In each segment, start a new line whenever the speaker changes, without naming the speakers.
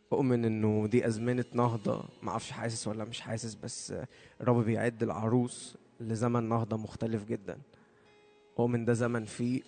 أؤمن إنه دي أزمنة نهضة معرفش حاسس ولا مش حاسس بس الرب بيعد العروس لزمن نهضة مختلف جدا أؤمن ده زمن فيه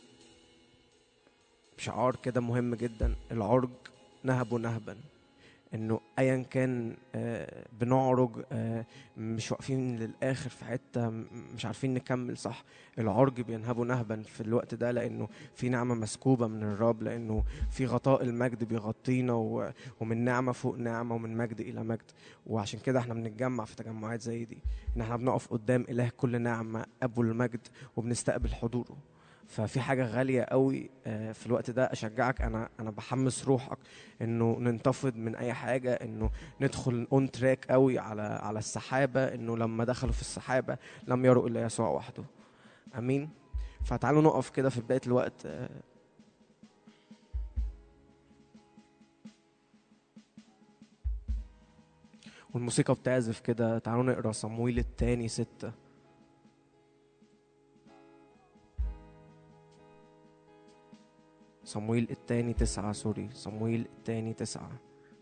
شعار كده مهم جدا العرج نهب نهبا انه ايا كان آه، بنعرج آه، مش واقفين للاخر في حته م- مش عارفين نكمل صح العرج بينهبوا نهبا في الوقت ده لانه في نعمه مسكوبه من الرب لانه في غطاء المجد بيغطينا و- ومن نعمه فوق نعمه ومن مجد الى مجد وعشان كده احنا بنتجمع في تجمعات زي دي ان احنا بنقف قدام اله كل نعمه ابو المجد وبنستقبل حضوره ففي حاجه غاليه قوي آه، في الوقت ده اشجعك انا انا بحمس روحك انه ننتفض من اي حاجه انه ندخل اون تراك قوي على على السحابه انه لما دخلوا في السحابه لم يروا الا يسوع وحده امين فتعالوا نقف كده في بدايه الوقت آه، والموسيقى بتعزف كده تعالوا نقرا صمويل التاني ستة صمويل التاني تسعة سوري صمويل التاني تسعة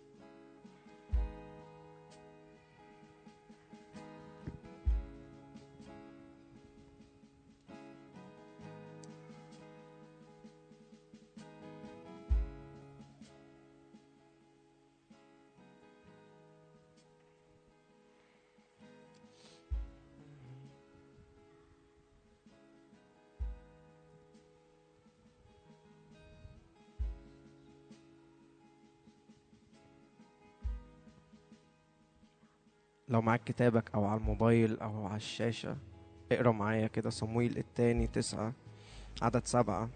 لو معاك كتابك او على الموبايل او على الشاشة اقرا معايا كده صمويل التاني تسعة عدد سبعة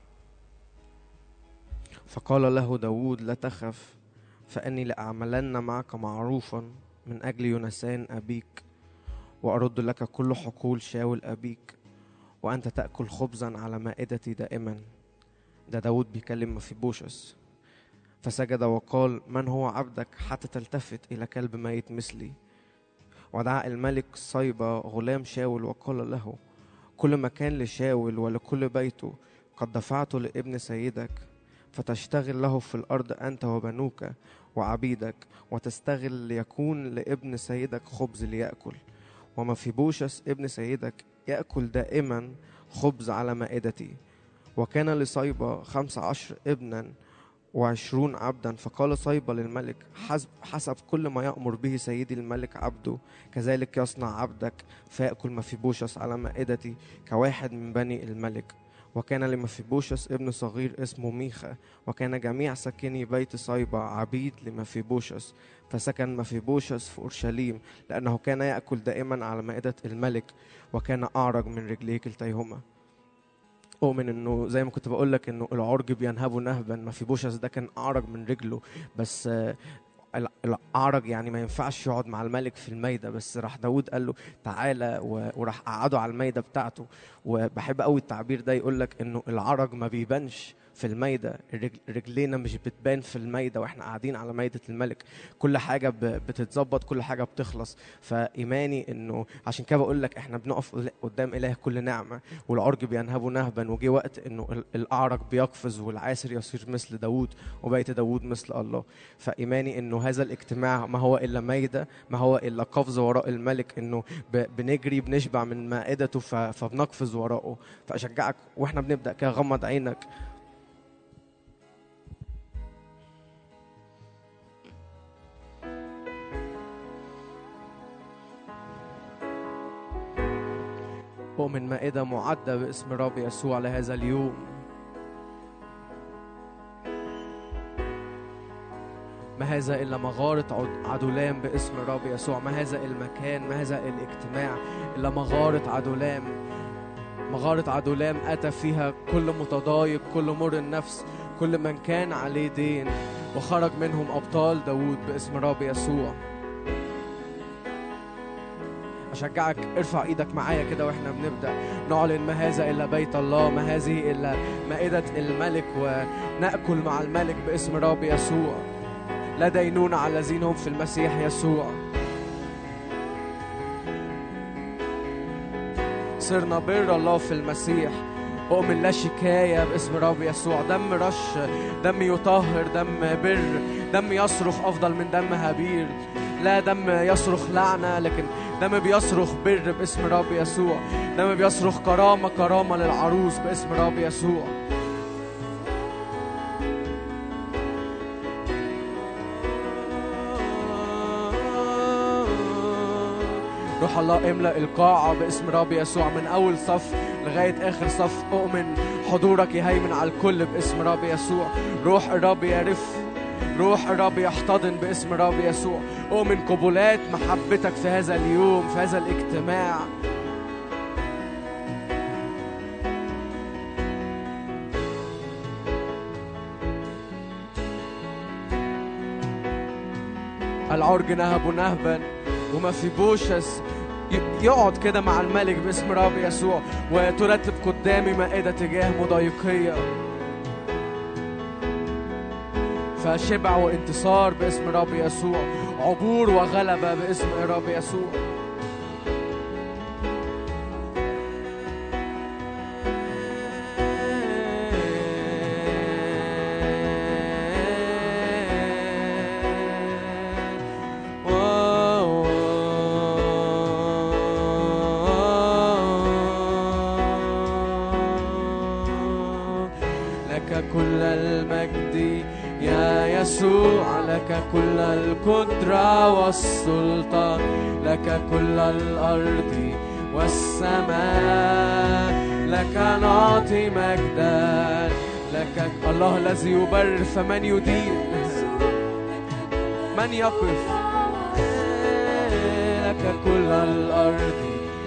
فقال له داود لا تخف فأني لأعملن معك معروفا من أجل يونسان أبيك وأرد لك كل حقول شاول أبيك وأنت تأكل خبزا على مائدتي دائما ده داود بيكلم مفيبوشس فسجد وقال من هو عبدك حتى تلتفت إلى كلب ميت مثلي ودعا الملك صيبة غلام شاول وقال له كل مكان لشاول ولكل بيته قد دفعت لابن سيدك فتشتغل له في الأرض أنت وبنوك وعبيدك وتستغل ليكون لابن سيدك خبز ليأكل وما في بوشس ابن سيدك يأكل دائما خبز على مائدتي وكان لصيبة خمس عشر ابنا وعشرون عبدا فقال صيبة للملك حسب, حسب كل ما يأمر به سيدي الملك عبده كذلك يصنع عبدك فيأكل مفيبوشس على مائدتي كواحد من بني الملك وكان لمفيبوشس ابن صغير اسمه ميخا وكان جميع ساكني بيت صيبة عبيد لمفيبوشس فسكن مفيبوشس في أورشليم لأنه كان يأكل دائما على مائدة الملك وكان أعرج من رجليه كلتيهما أؤمن إنه زي ما كنت بقول لك إنه العرج بينهبوا نهبا مفيبوشس ده كان أعرج من رجله بس آه، الع- الأعرج يعني ما ينفعش يقعد مع الملك في المايدة بس راح داود قال له تعالى و- وراح قعده على المايدة بتاعته وبحب قوي التعبير ده يقول لك إنه العرج ما بيبانش في المايدة الرجل- رجلينا مش بتبان في المايدة واحنا قاعدين على مايدة الملك كل حاجة ب- بتتظبط كل حاجة بتخلص فإيماني إنه عشان كده بقول لك احنا بنقف قدام إله كل نعمة والعرج بينهبوا نهبا وجي وقت إنه ال- الأعرج بيقفز والعاسر يصير مثل داوود وبيت داوود مثل الله فإيماني إنه هذا الاجتماع ما هو إلا مايدة ما هو إلا قفز وراء الملك إنه ب- بنجري بنشبع من مائدته ف- فبنقفز وراءه فأشجعك وإحنا بنبدأ كده غمض عينك أؤمن مائدة معدة باسم الرب يسوع لهذا اليوم ما هذا إلا مغارة عد- عدولام باسم الرب يسوع ما هذا المكان ما هذا الاجتماع إلا مغارة عدولام مغارة عدولام أتى فيها كل متضايق كل مر النفس كل من كان عليه دين وخرج منهم أبطال داود باسم الرب يسوع أشجعك ارفع إيدك معايا كده وإحنا بنبدأ نعلن ما هذا إلا بيت الله ما هذه إلا مائدة الملك ونأكل مع الملك باسم الرب يسوع لا دينون على الذين هم في المسيح يسوع صرنا بر الله في المسيح أؤمن لا شكاية باسم رب يسوع دم رش دم يطهر دم بر دم يصرخ أفضل من دم هابيل لا دم يصرخ لعنة لكن دم بيصرخ بر باسم رب يسوع دم بيصرخ كرامة كرامة للعروس باسم رب يسوع روح الله املأ القاعة باسم رب يسوع من أول صف لغاية آخر صف أؤمن حضورك يهيمن على الكل باسم رب يسوع روح الرب يرف روح الرب يحتضن باسم رب يسوع أؤمن قبلات محبتك في هذا اليوم في هذا الاجتماع العرج نهب نهبا وما في بوشس ي- يقعد كده مع الملك باسم رب يسوع وترتب قدامي مائدة تجاه مضايقية فشبع وانتصار باسم رب يسوع عبور وغلبة باسم رب يسوع لك كل المجد يا يسوع لك كل القدرة والسلطان لك كل الأرض والسماء لك نعطي مجدا لك الله الذي يبرر فمن يدين من يقف لك كل الأرض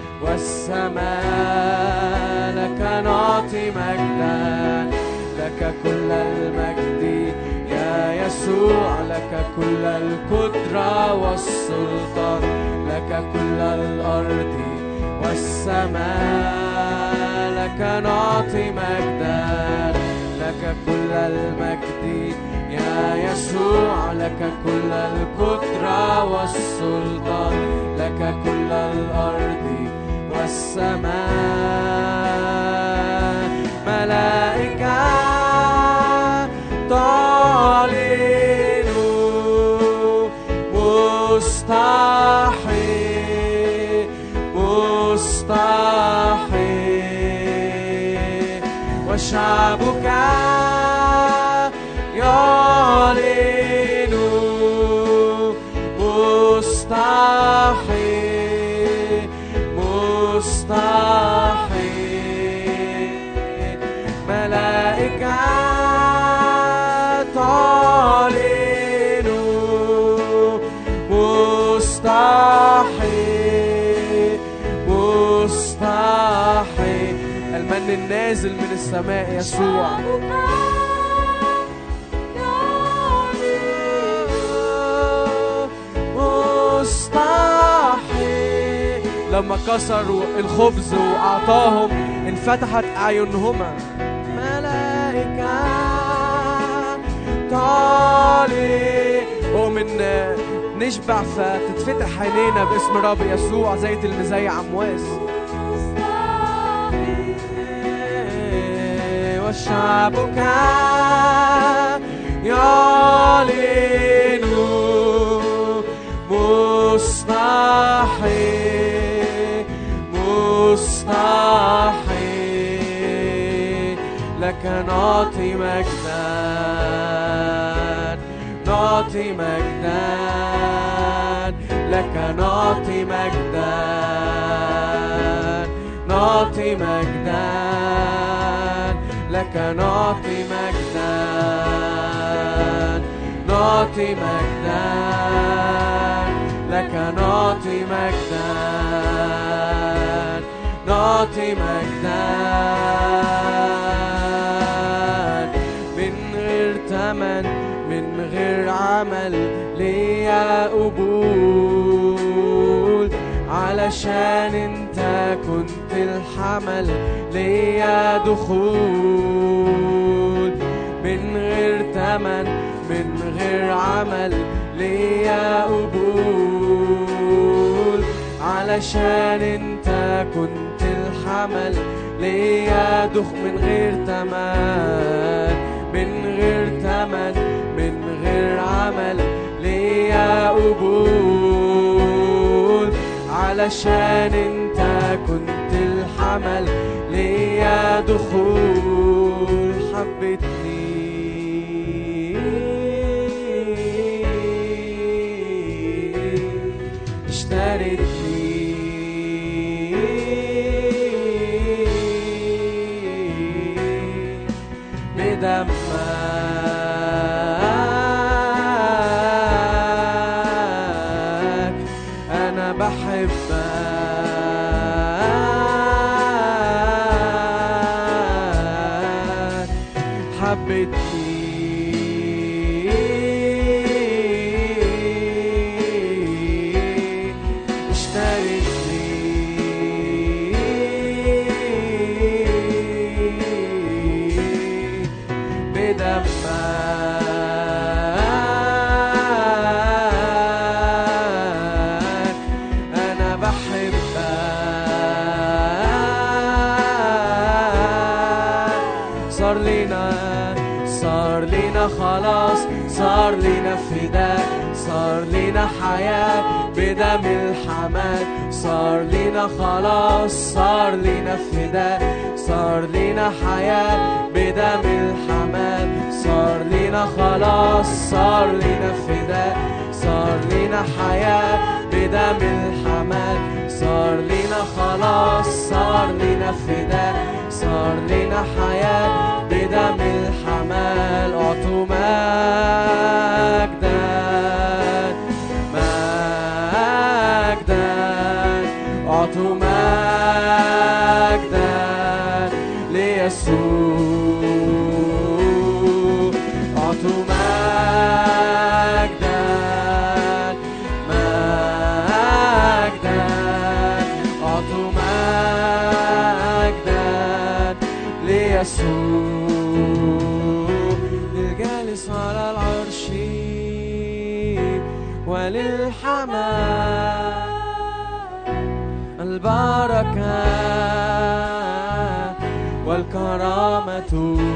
والسماء لك نعطي مجدا لك كل المجد يا يسوع لك كل القدرة والسلطان لك كل الأرض والسماء لك نعطي مجدا لك كل المجد يا يسوع لك كل القدرة والسلطان لك كل الأرض والسماء ملائكة تعلن مستحيل مستحيل وشعبك يعلن مستحيل مستحيل ملائكة تعلن مستحيل مستحيل المن النازل من السماء يسوع مستحيل لما كسروا الخبز وأعطاهم انفتحت أعينهما ملائكة طالي ومن نشبع فتتفتح عينينا باسم رب يسوع زي تلميذي عمواس وشعبك يعلن مستحيل مستحيل لك نعطي مجدا نعطي مجدا لك نعطي مجدا نعطي مجدا لك نعطي مجدا نعطي مجدا لك نعطي مجدا نعطي مجدا من غير تمن من غير عمل ليا قبول علشان انت كنت الحمل ليا دخول من غير تمن من غير عمل ليا قبول علشان انت كنت الحمل ليا دخ من غير تمن من غير تمن من غير عمل ليا قبول علشان انت كنت الحمل ليا دخول حبتني اشترتني بدمك أنا بحبك حبتني اشترتني بدمك أنا بحبك صار لينا صار لينا خلاص صار لينا فداء صار لينا حياة بدم الحماد صار لينا خلاص صار لينا فداء صار لينا حياة بدم الحماد صار لينا خلاص صار لينا فداء صار لينا حياة بدم الحماد صار لينا خلاص صار لينا فداء صار لينا حياة بدم الحمال أعطوا مجدا مجدا أعطوا مجدا ليسوع أعطوا مجدا مجدا أعطوا مجدا ليسوع للجالس على العرش وللحمام البركة والكرامة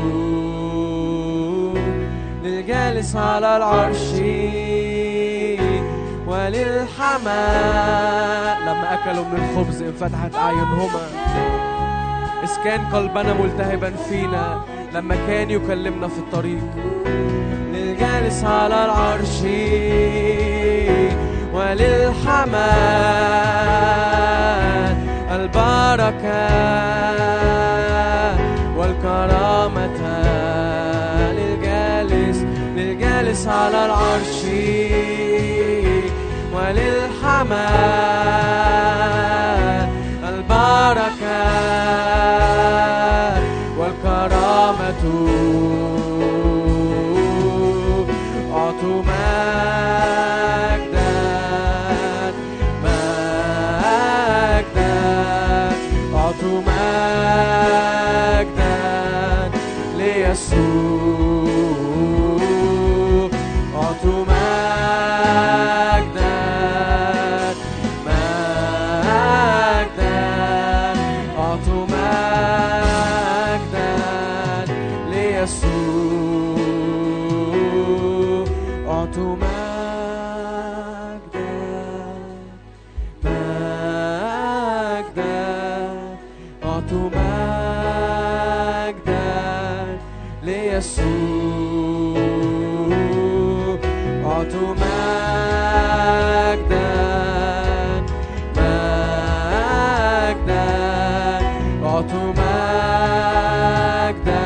للجالس على العرش وللحمام لما أكلوا من الخبز انفتحت أعينهما إذ كان قلبنا ملتهبا فينا لما كان يكلمنا في الطريق للجالس على العرش وللحمام البركة والكرامة للجالس للجالس على العرش وللحمام البركة والكرامة أعطوا مجدا مجدا أعطوا مجدا ليسوع أعطوا مجدا مجدا أعطوا مجدا ليسوع أعطوا مجدا مجدا أعطوا مجدا ليسوع أعطوا مجدا مجدا أعطوا مجدا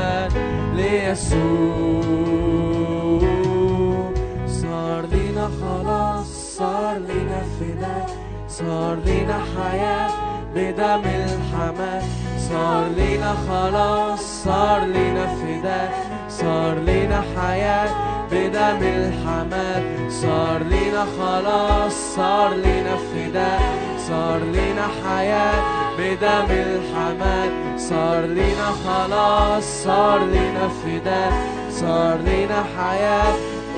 ليسوع صار لينا خلاص صار لينا فداء صار لينا حياة بدم الحمام صار لينا خلاص صار لينا فداء صار لينا حياة بدم الحمام صار لينا خلاص صار لينا فداء صار لينا حياة بدم الحمام صار لينا خلاص صار لينا فداء صار لينا حياة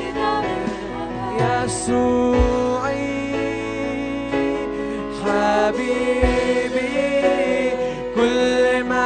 يسوعي حبيبي كل ما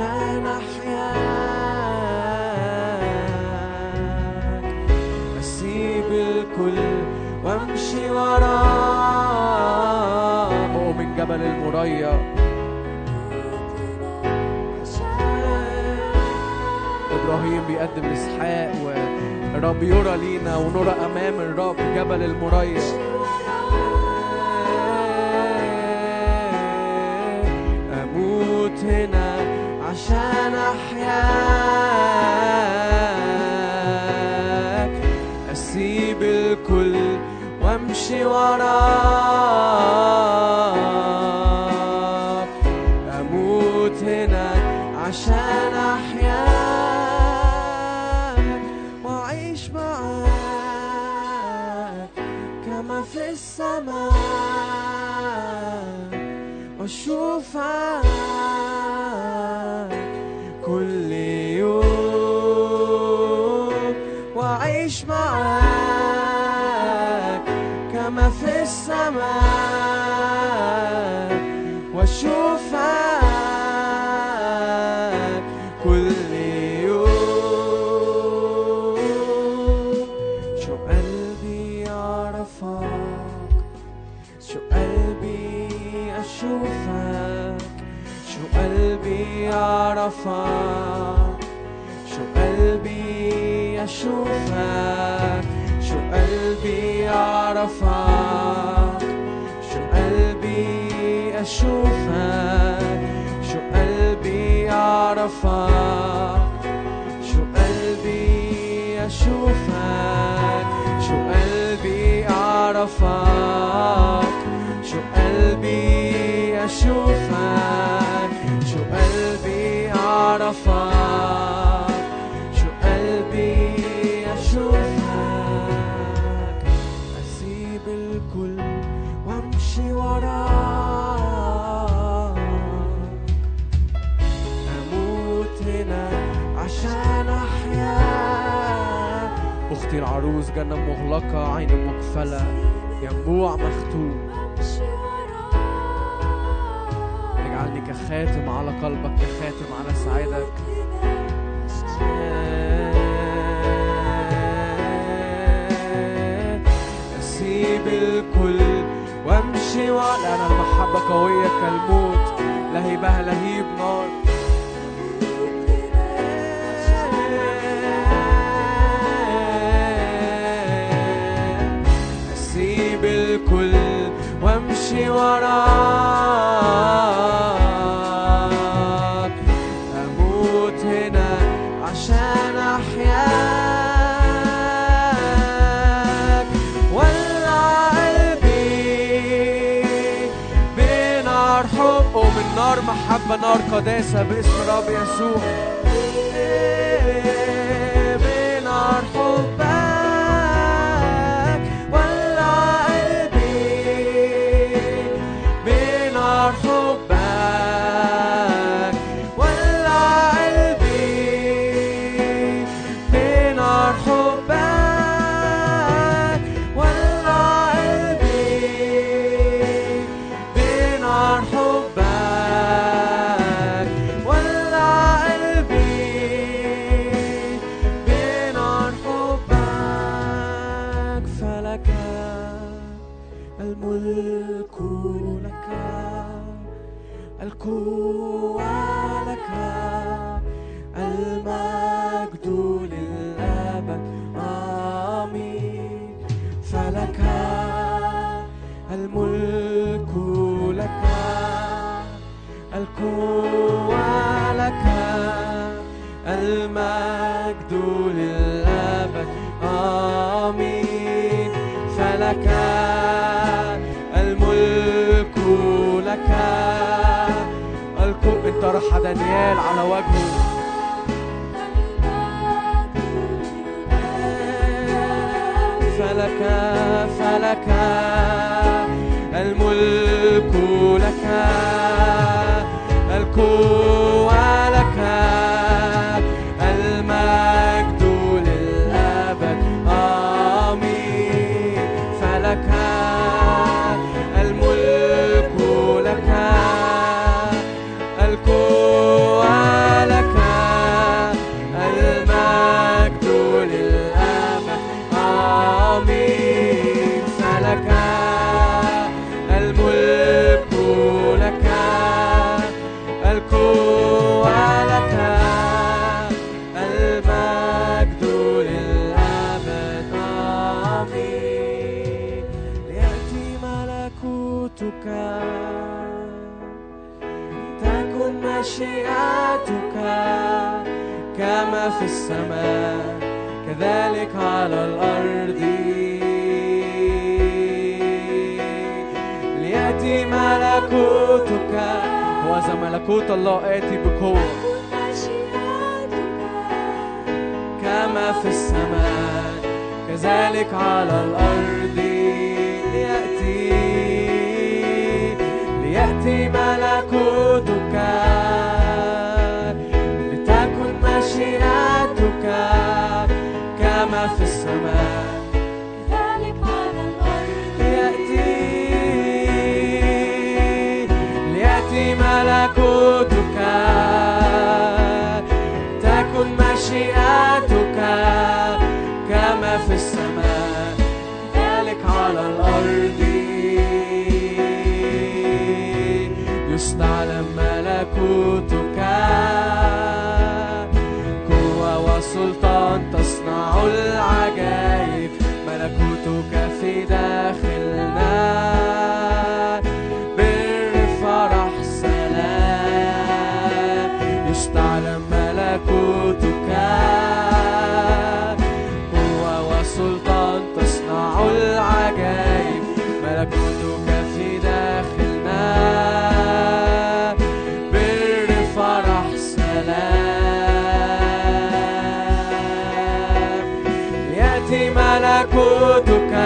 عشان أحياك أسيب الكل وأمشي وراك من جبل المريا إبراهيم بيقدم إسحاق والرب يرى لينا ونرى أمام الرب جبل المريا أموت هنا عشان أحياك أسيب الكل وأمشي وراك أموت هنا عشان أحياك وأعيش معاك كما في السماء واشوفك كل يوم واعيش معاك كما في السماء واشوفك كل يوم شو قلبي يعرفك شو قلبي أشوفك شو قلبي يعرفك شو قلبي أشوفك شو قلبي يعرفك شو قلبي أشوفك شو قلبي يعرفك شو قلبي أشوفك شو قلبي أعرفك شو قلبي أشوفك شو قلبي أعرفك شو قلبي أشوفك أسيب الكل وأمشي وراك أموت هنا عشان أحيا أختي العروس جنة مغلقة عين مقفلة ينبوع مختوم اجعلني كخاتم على قلبك كخاتم على سعادك أسيب الكل وأمشي وأنا أنا المحبة قوية كالموت لهيبها لهيب نار أسيب الكل وأمشي وراك أموت هنا عشان أحياك ولع قلبي بنار حب ومن نار محبة نار قداسة باسم رب يسوع بنار حبك ولع قلبي بنار حبك ولع قلبي بنار حبك ولع قلبي بنار حبك ولع قلبي بنار حبك فلك الملك لك القوة لك المجد للأبد آمين فلك الملك لك القوة لك المجد للأبد آمين فلك الملك لك القوة انت راح دانيال على وجهه فلك فلك الملك لك القوة لك المجد للأبد آمين فلك الملك لك القوة مشيئتك كما في السماء كذلك على الأرض ليأتي ملكوتك وإذا ملكوت الله آتي بقوة كما في السماء كذلك على الأرض ليأتي ليأتي ملكوتك لتكن مشيئتك كما في السماء
كذلك على الأرض
ليأتي ليأتي ملكوتك تكن مشيئتك كما في السماء كذلك على الأرض يستعلم ملكوتك قوة وسلطان تصنع العجائب ملكوتك في داخلنا بر فرح سلام يستعلم ملكوتك قوة وسلطان تصنع العجائب ملكوتك في داخلنا بر فرح سلام يأتي ملكوتك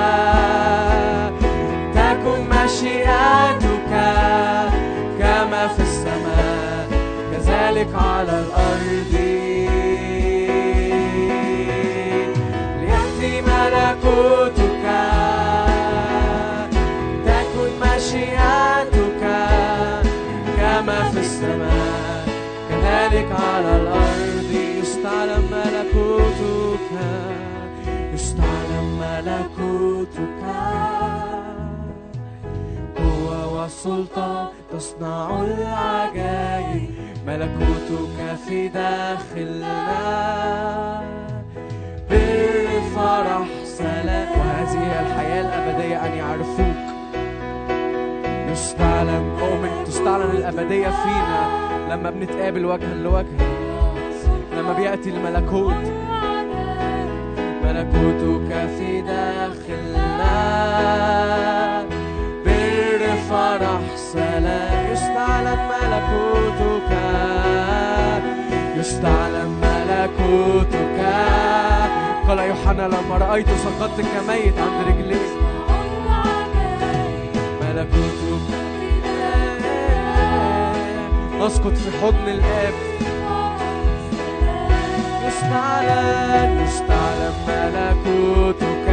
تكن مشيئتك كما في السماء كذلك على الأرض ليأتي ملكوتك تكن مشيئتك كما في السماء كذلك على الأرض يستعلم ملكوتك يستعلم ملكوتك قوة وسلطان تصنع العجائب ملكوتك في داخلنا بر فرح سلام وهذه هي الحياة الأبدية أن يعرفوك يستعلم أؤمن تستعلن الأبدية فينا لما بنتقابل وجها لوجه لما بيأتي الملكوت ملكوتك في داخلنا بر فرح سلام يستعلن ملكوتك يستعلن ملكوتك قال يوحنا لما رأيت سقطت كميت عند رجليك ملكوتك نسقط في حضن الآب يستعلن يستعلن ملكوتك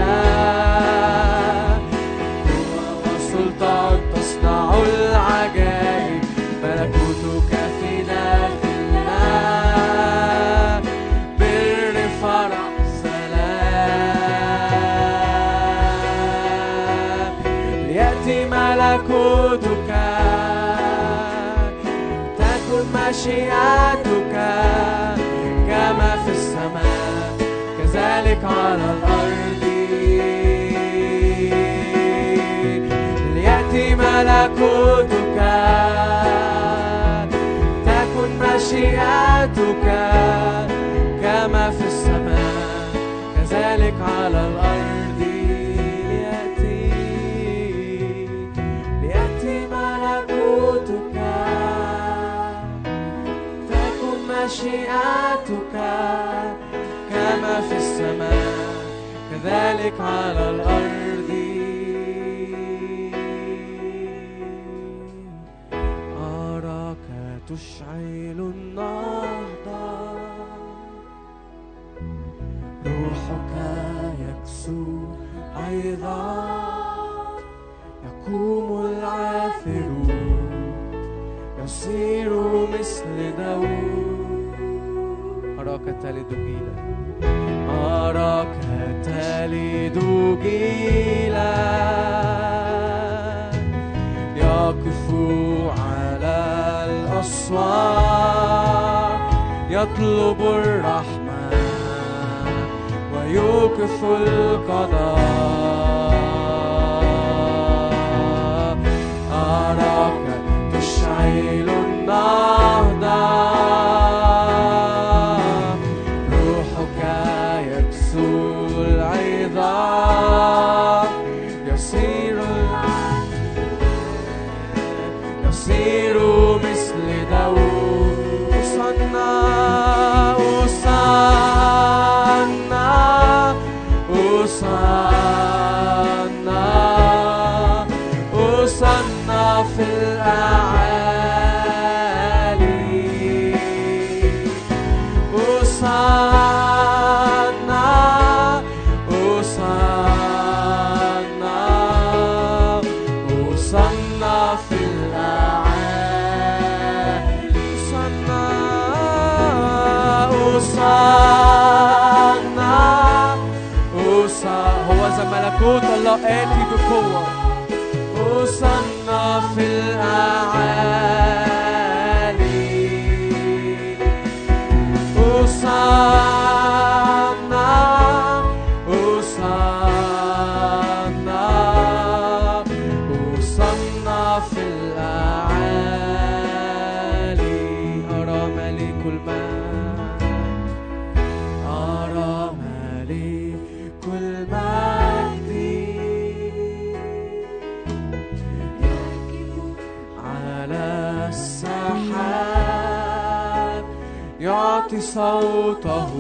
قوة وسلطان تصنع العجائب ملكوتك في داخلنا بر فرح سلام ليأتي ملكوتك تكن مشيئتك كما في السماء كذلك على الأرض ليأتي ملكوتك تكن مشيئتك كما في السماء كذلك على الأرض ليأتي ليأتي ملكوتك تكن مشيئتك كما في السماء كذلك على الأرض أراك تشعل النهضة روحك يكسو أيضا يقوم العاثرون يصير مثل داود أراك تلد جيلا أراك تلد جيلا يقف على الأسوار يطلب الرحمة ويوقف القضاء أراك تشعل النهضة أوصلنا أوصلنا أوصلنا في الأعالي أوصلنا أوصلنا أوصل هو ذا ملكوت الله آتي بقوة أوصلنا في الأعالي أوصلنا أوصلنا أوصلنا في الأعالي أرى ملك المجد أرى ملك المجد على السحاب يعطي صوته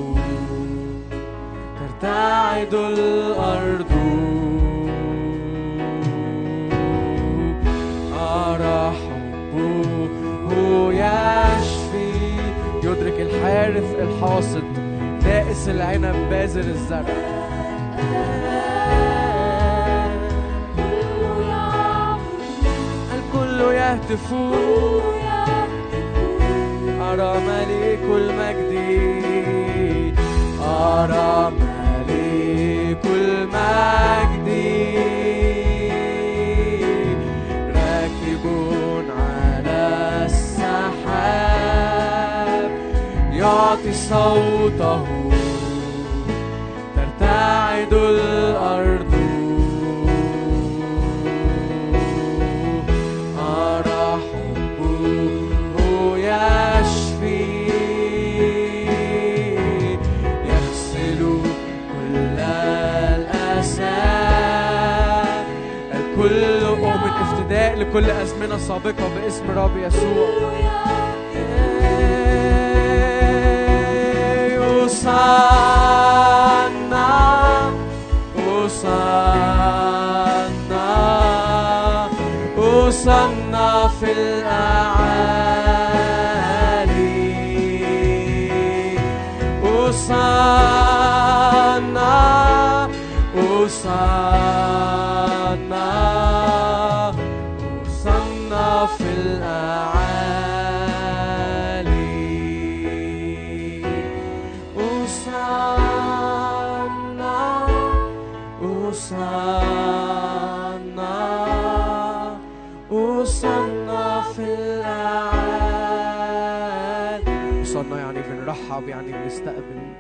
ترتعد الأرض أرى حبه يشفي يدرك الحارث الحاصد بائس العنب بازر الزرع الكل يهتف أرى ملك المجد أرى ملك المجد راكب على السحاب يعطي صوته ترتعد الأرض أرى حبه يشفي يغسل كل الأسى الكل أؤمن افتداء لكل أزمنة سابقة باسم رب يسوع أوصلنا أوصلنا أوصلنا في الأعالي أوصلنا أوصلنا أوصلنا في الأعالي أوصلنا أوصلنا أوصلنا في الأعالي أوصلنا يعني بنرحب يعني بنستقبل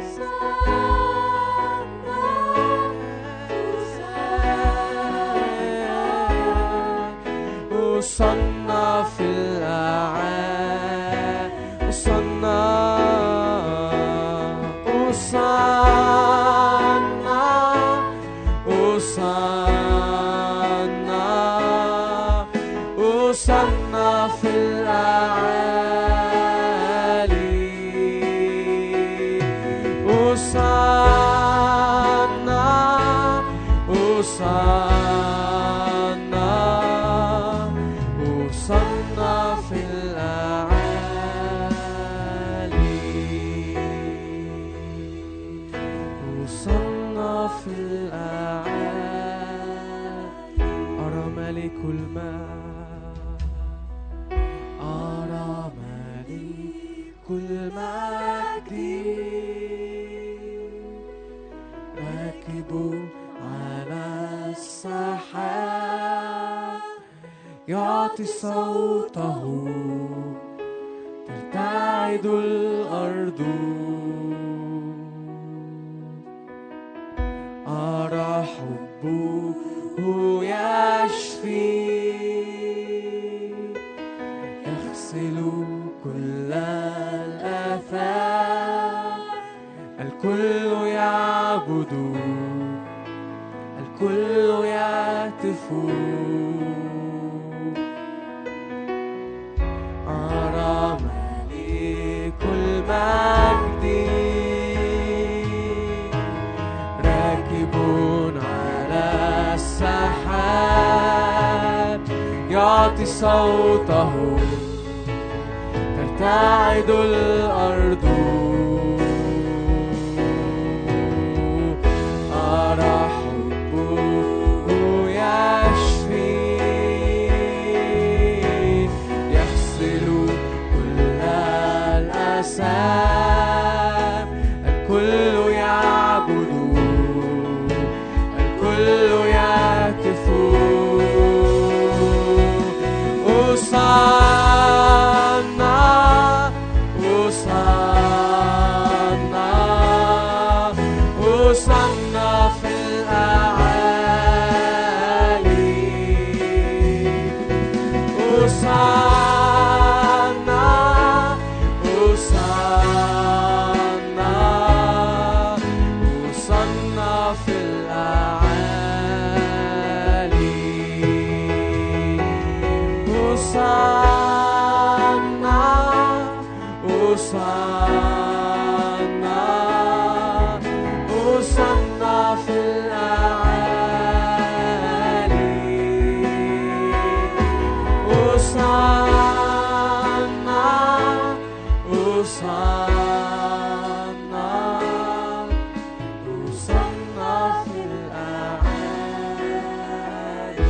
وصلنا في الأعالي وصلنا وصلنا وصلنا وصلنا في الأعالي وصلنا وصلنا وصلنا في الأعالي وصلنا في الأعالي أرى ملك الماء أرى ملك المجد راكب على السحاب يعطي صوته ترتعد الأرض أرى حبه يشفي يغسل كل الآثام الكل يعبد الكل يهتف أرى ملك المجد راكب على السحاب يعطي صوته ترتعد الأرض أصنع في الأعالي أصنع أصنع أصنع في الأعالي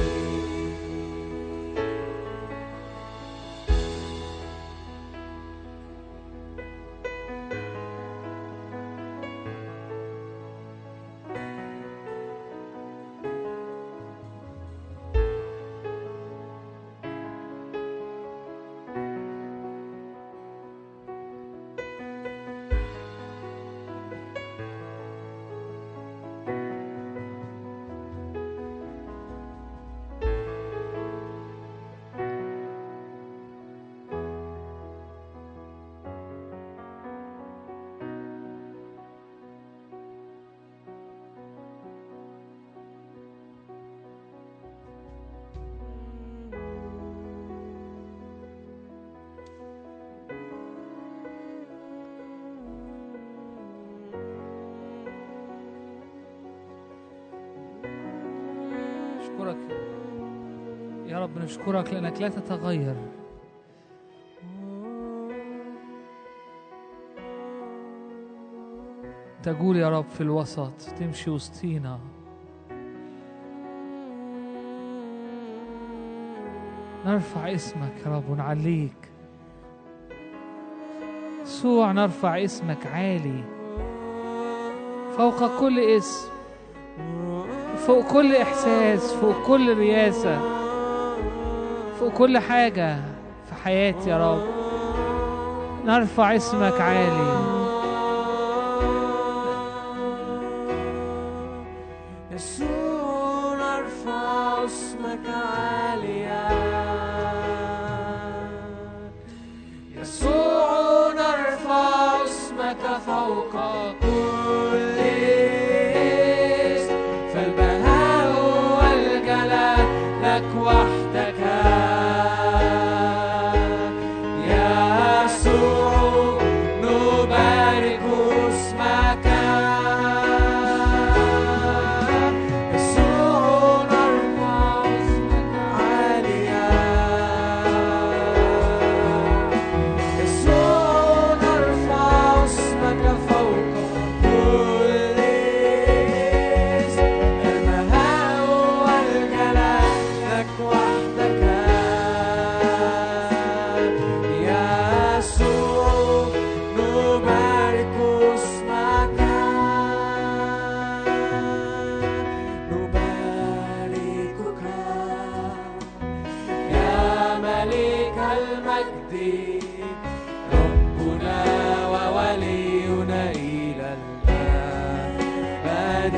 نشكرك يا رب نشكرك لأنك لا تتغير تقول يا رب في الوسط تمشي وسطينا نرفع اسمك يا رب ونعليك يسوع نرفع اسمك عالي فوق كل اسم فوق كل إحساس فوق كل رياسة فوق كل حاجة في حياتي يا رب نرفع اسمك عالي
يسوع نرفع اسمك عاليا يسوع نرفع اسمك فوق كل اسم فالبهاء والجلال لك وحدك يا يسوع نبارك اسمك يسوع نرفع اسمك عاليا يسوع نرفع اسمك فوق كل اسم المهاء والجلال لك وحدك يا يسوع نبارك اسمك نباركك يا ملك المجد ربنا وولينا إلى الأبد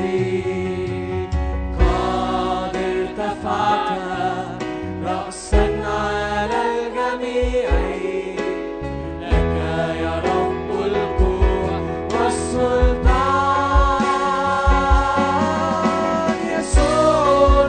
قد ارتفعت رأسا على الجميع لك يا رب القوة والسلطان يسوع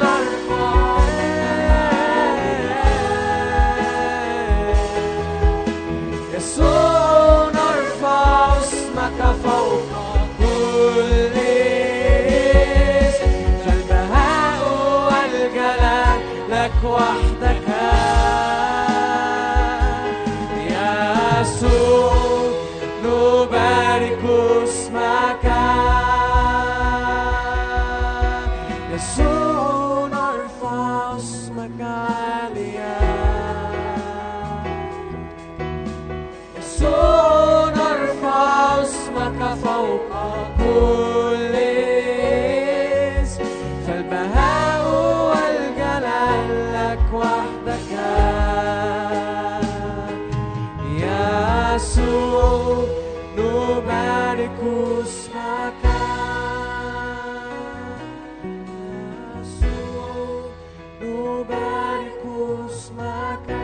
نرفع يسوع نرفع اسمك فوق كل اسم فالبهاء والجلال لك وحدك يا يسوع نبارك اسمك يسوع نرفع اسمك عاليا يسوع نرفع اسمك فوق كل اسم فالبهاء والجلال لك وحدك يا يسوع نبارك اسمك يا يسوع نبارك اسمك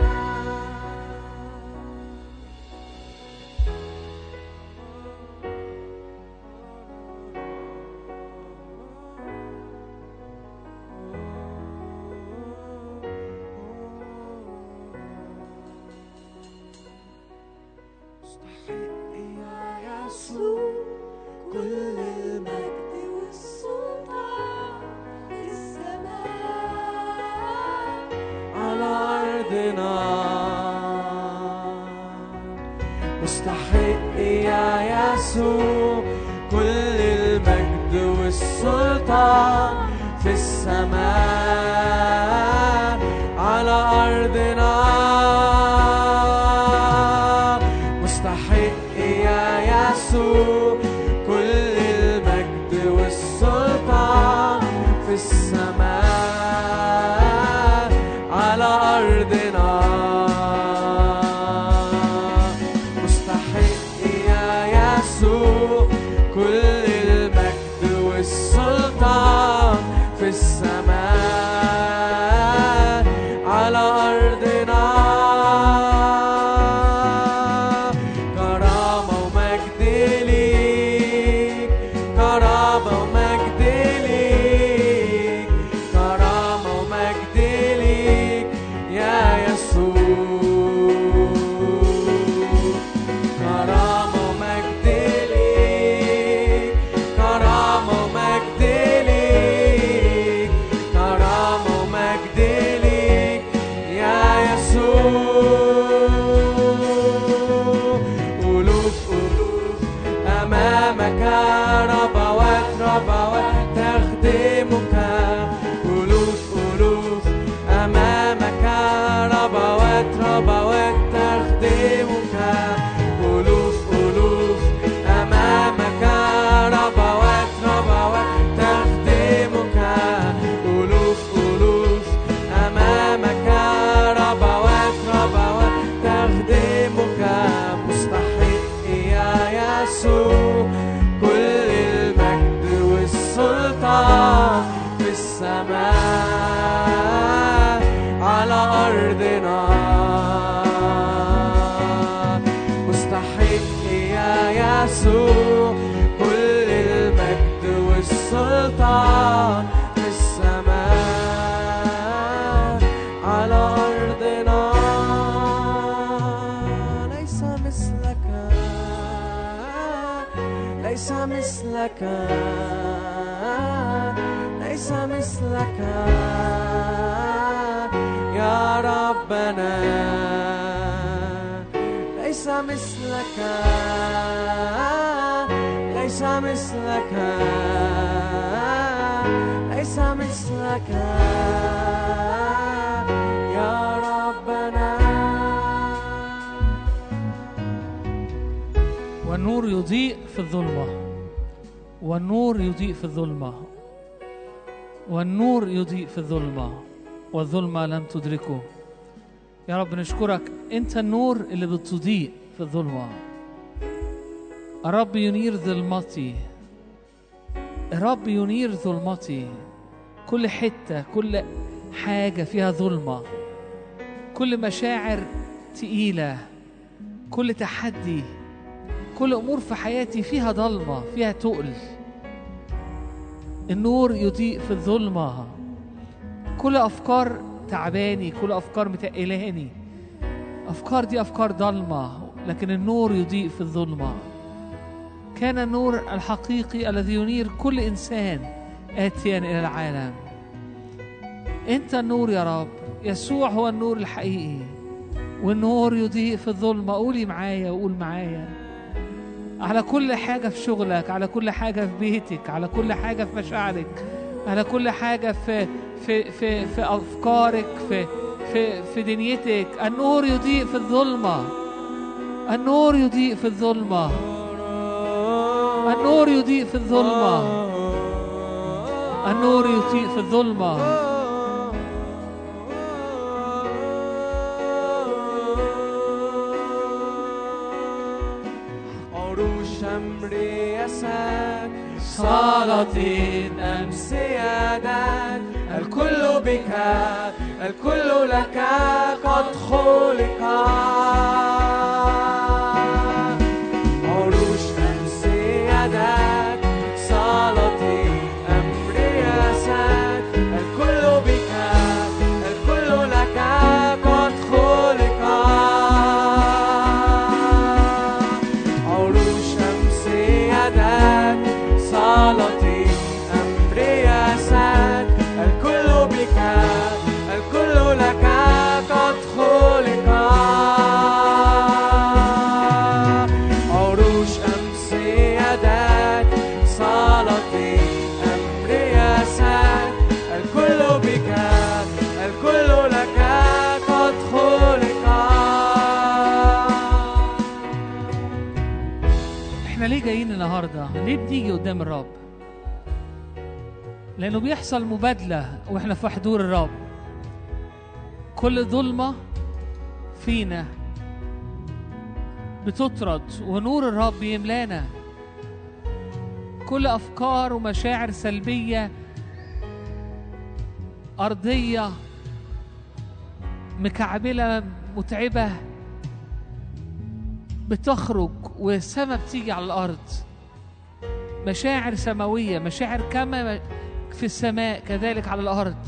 مستحق يا يسوع كل المجد والسلطان في السماء على أرضنا مستحق يا يسوع كل المجد والسلطان في السماء على أرضنا مستحق يا يسوع كل المجد والسلطان في السماء على أرضنا كرامة ومجد ليك كرامة ومجد ليك كرامة ومجد ليك يا يسوع كرامة ومجد ليك كرامة ومجد ليك كرامة ومجد ليك يا يسوع ألوف ألوف أمامك ربوات ربوات تخدمك ألوف ألوف أمامك ربوات ربوات تخدمك ألوف ألوف أمامك ربوات ربوات تخدمك ألوف ألوف أمامك ربوات ربوات تخدمك مستحق يا يسوع كل المجد والسلطان في السماء على أرضنا مستحق يا يسوع كل المجد والسلطان في السماء على أرضنا ليس مثلك ليس مثلك ليس مثلك يا ربنا ليس مثلك ليس مثلك ليس مثلك يا ربنا
والنور يضيء في الظلمة والنور يضيء في الظلمة والنور يضيء في الظلمة والظلمة لم تدركه يا رب نشكرك أنت النور اللي بتضيء في الظلمة الرب ينير ظلمتي الرب ينير ظلمتي كل حتة كل حاجة فيها ظلمة كل مشاعر تقيلة كل تحدي كل امور في حياتي فيها ضلمه فيها تقل النور يضيء في الظلمه كل افكار تعباني كل افكار متقلاني افكار دي افكار ضلمه لكن النور يضيء في الظلمه كان النور الحقيقي الذي ينير كل انسان اتيا الى العالم انت النور يا رب يسوع هو النور الحقيقي والنور يضيء في الظلمه قولي معايا وقول معايا على كل حاجة في شغلك على كل حاجة في بيتك على كل حاجة في مشاعرك على كل حاجة في في في في أفكارك في في في دنيتك النور يضيء في الظلمة النور يضيء في الظلمة النور يضيء في الظلمة النور يضيء في الظلمة
عروش رياسات سلاطين أمسيادات الكل بك الكل لك قد خلق عروش أمسيادات سلاطين أمر رياسات الكل بك الكل لك قد خلق عروش شمس يدك سلاطين أمر رياسات الكل بك الكل لك قد خلق عروش أمس
احنا ليه جايين النهارده ليه بنيجي قدام الرب لانه بيحصل مبادله واحنا في حضور الرب كل ظلمه فينا بتطرد ونور الرب يملانا كل افكار ومشاعر سلبيه ارضيه مكعبله متعبه بتخرج والسماء بتيجي على الارض مشاعر سماويه مشاعر كما في السماء كذلك على الارض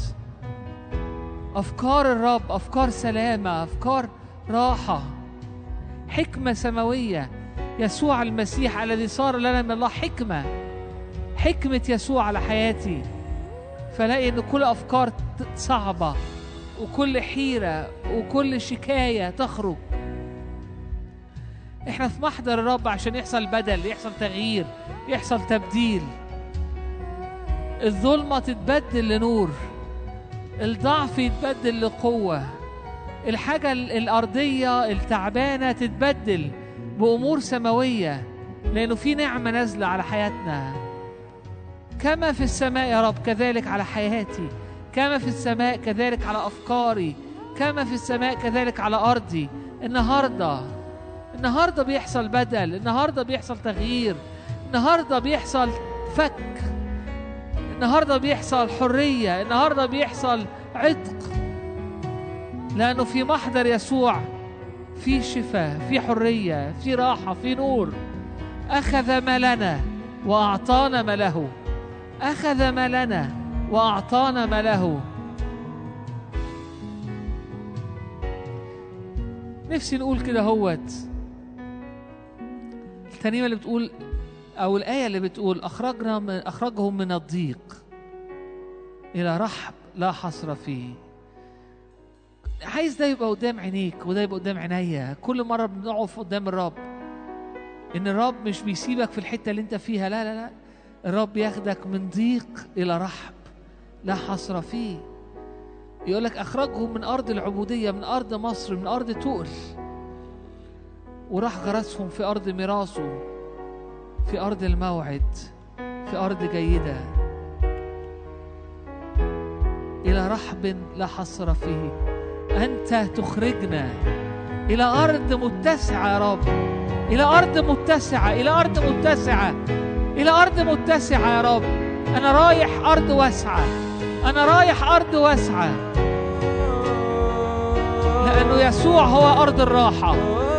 افكار الرب افكار سلامه افكار راحه حكمه سماويه يسوع المسيح الذي صار لنا من الله حكمه حكمه يسوع على حياتي فلاقي ان كل افكار ت- صعبه وكل حيره وكل شكايه تخرج احنا في محضر الرب عشان يحصل بدل يحصل تغيير يحصل تبديل الظلمة تتبدل لنور الضعف يتبدل لقوة الحاجة ال- الأرضية التعبانة تتبدل بأمور سماوية لأنه في نعمة نازلة على حياتنا كما في السماء يا رب كذلك على حياتي كما في السماء كذلك على أفكاري كما في السماء كذلك على أرضي النهارده النهارده بيحصل بدل النهارده بيحصل تغيير النهارده بيحصل فك النهارده بيحصل حريه النهارده بيحصل عتق لانه في محضر يسوع في شفاء في حريه في راحه في نور اخذ ما لنا واعطانا ما له اخذ ما لنا واعطانا ما له نفسي نقول كده هوت الترنيمه اللي بتقول او الايه اللي بتقول اخرجنا من اخرجهم من الضيق الى رحب لا حصر فيه عايز ده يبقى قدام عينيك وده يبقى قدام عينيا كل مره بنقف قدام الرب ان الرب مش بيسيبك في الحته اللي انت فيها لا لا لا الرب ياخدك من ضيق الى رحب لا حصر فيه يقول لك اخرجهم من ارض العبوديه من ارض مصر من ارض تقل وراح غرسهم في ارض ميراثه في ارض الموعد في ارض جيده الى رحب لا حصر فيه انت تخرجنا الى ارض متسعه يا رب الى ارض متسعه الى ارض متسعه الى ارض متسعه يا رب انا رايح ارض واسعه انا رايح ارض واسعه لانه يسوع هو ارض الراحه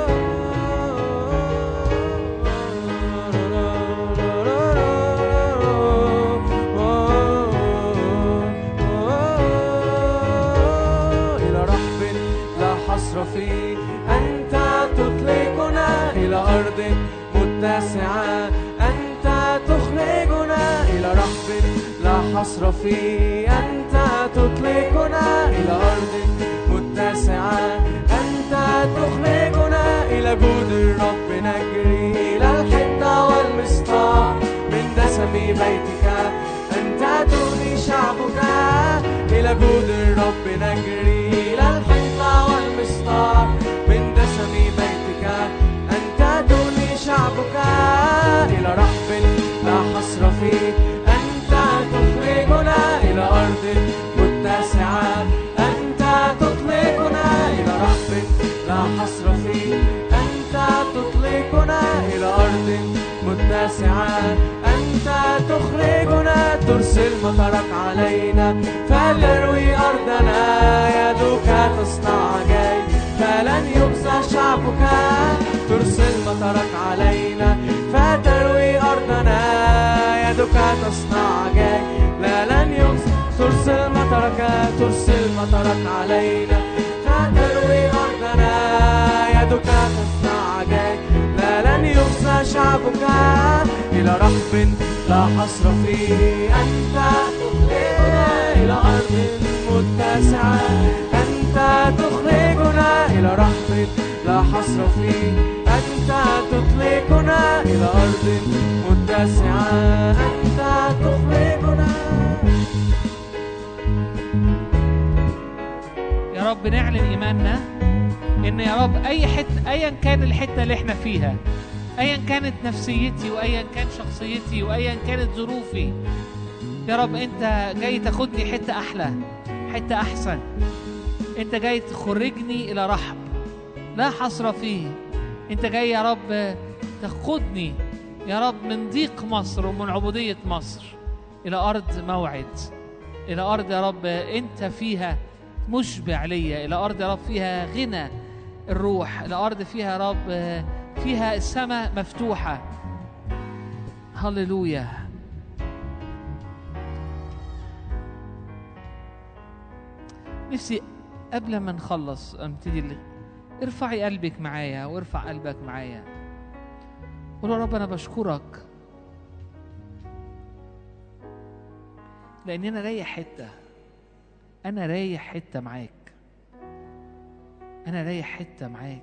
إلى رحب لا حصر فيه أنت تطلقنا إلى أرض متسعة أنت تخرجنا إلى رحب لا حصر فيه أنت تطلقنا إلى أرض متسعة أنت تخرجنا إلى جود الرب نجري إلى الحنة والمسطار من دسم بيتك أنت تغني شعبك إلى جود الرب نجري إلى الحنة والمسطار من دسم بيتك أنت تغني شعبك إلى رحب لا حصر فيه أنت تخرجنا إلى أرض متسعة أنت تطلقنا إلى رحب لا حصر فيه أنت تطلقنا إلى أرض متسعة أنت تخرجنا ترسل مطرك علينا فليروي أرضنا يدك تصنع عجائب فلن يخزى شعبك ترسل مطرك علينا فتروي أرضنا يدك تصنع عجائب لا لن يخزى ترسل مطرك ترسل مطرك علينا فتروي أرضنا يدك تصنع عجائب لا لن يخزى شعبك إلى رحب لا حصر فيه أنت تخرجنا إلى أرض متسعة أنت تخرجنا إلى رحب لا حصر فيه أنت تطلقنا إلى أرض متسعة أنت تخرجنا
يا رب نعلن ايماننا ان يا رب اي حته ايا كان الحته اللي احنا فيها ايا كانت نفسيتي وايا كان شخصيتي وايا كانت ظروفي يا رب انت جاي تاخدني حته احلى حته احسن انت جاي تخرجني الى رحب لا حصر فيه انت جاي يا رب تاخدني يا رب من ضيق مصر ومن عبوديه مصر الى ارض موعد الى ارض يا رب انت فيها مشبع ليا الى ارض يا رب فيها غنى الروح الى ارض فيها يا رب فيها السماء مفتوحه هللويا نفسي قبل ما نخلص ابتدي ال- ارفعي قلبك معايا وارفع قلبك معايا قول يا رب انا بشكرك لان انا رايح حته انا رايح حته معاك انا رايح حته معاك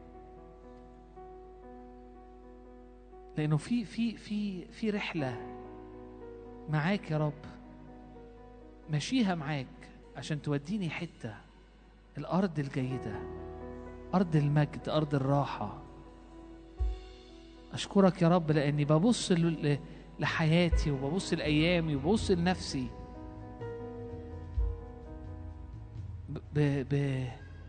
لانه في في في في رحله معاك يا رب ماشيها معاك عشان توديني حته الارض الجيده ارض المجد ارض الراحه اشكرك يا رب لاني ببص ل- ل- لحياتي وببص لايامي وببص لنفسي ب ب ب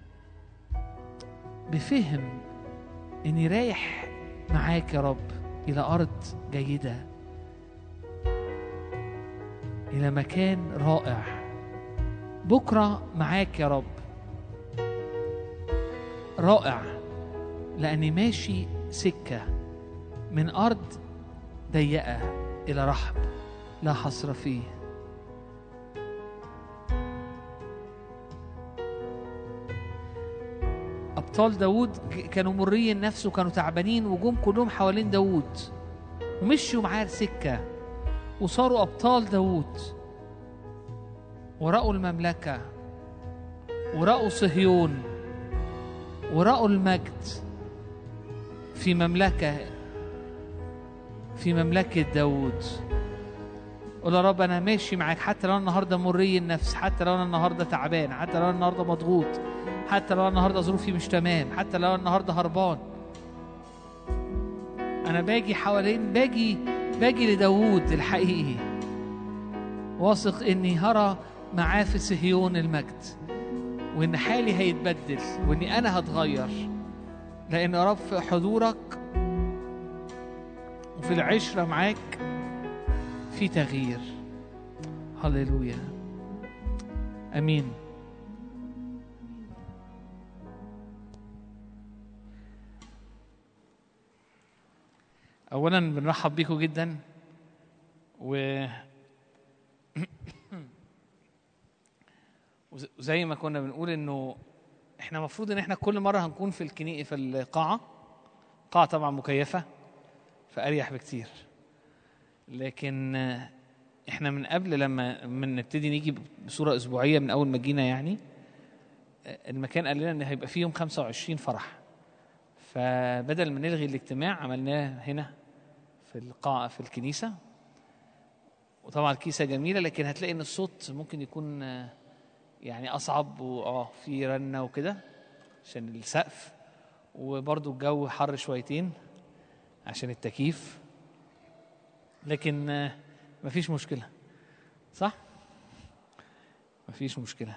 بفهم اني رايح معاك يا رب الى ارض جيده الى مكان رائع بكره معاك يا رب رائع لاني ماشي سكه من ارض ضيقه الى رحب لا حصر فيه ابطال داوود ك- كانوا مري النفس وكانوا تعبانين وجم كلهم حوالين داوود ومشوا معاه سكه وصاروا ابطال داوود ورأوا المملكه ورأوا صهيون ورأوا المجد في مملكة في مملكة داوود قول يا رب أنا ماشي معاك حتى لو أنا النهاردة مري النفس حتى لو أنا النهاردة تعبان حتى لو أنا النهاردة مضغوط حتى لو أنا النهاردة ظروفي مش تمام حتى لو أنا النهاردة هربان أنا باجي حوالين باجي باجي لداوود الحقيقي واثق إني هرى معاه في صهيون المجد وإن حالي هيتبدل وإني أنا هتغير لأن يا رب في حضورك وفي العشرة معاك في تغيير هللويا امين اولا بنرحب بيكم جدا و وز- وزي ما كنا بنقول انه احنا المفروض ان احنا كل مره هنكون في الكنيقه في القاعه قاعه طبعا مكيفه فاريح بكتير لكن آه، احنا من قبل لما من نبتدي نيجي بصوره اسبوعيه من اول ما جينا يعني آه، المكان قال لنا ان هيبقى فيه يوم 25 فرح فبدل ما نلغي الاجتماع عملناه هنا في القاعه في الكنيسه وطبعا الكيسه جميله لكن هتلاقي ان الصوت ممكن يكون آه، يعني اصعب واه في رنه وكده عشان السقف وبرضو الجو حر شويتين عشان التكييف لكن آه، مفيش مشكله صح مفيش مشكله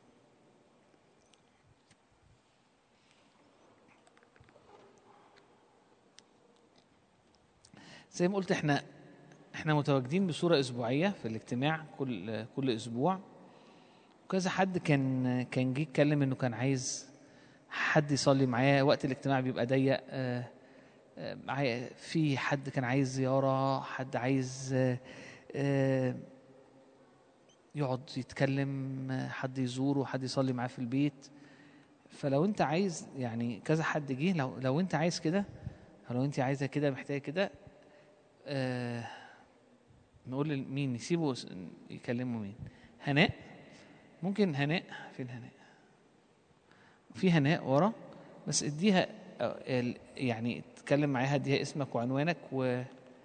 زي ما قلت احنا احنا متواجدين بصوره اسبوعيه في الاجتماع كل كل اسبوع وكذا حد كان كان جه يتكلم انه كان عايز حد يصلي معاه وقت الاجتماع بيبقى ضيق آه، آه، معايا- في حد كان عايز زياره حد عايز آه، آه، يقعد يتكلم آه، حد يزوره حد يصلي معاه في البيت فلو انت عايز يعني كذا حد جه لو لو انت عايز كده أو لو انت عايزه كده محتاجه كده آه نقول لمين نسيبه س- يكلموا مين هناء ممكن هناء فين هناء في هناء ورا بس اديها آه، ال- يعني اتكلم معاها اديها اسمك وعنوانك و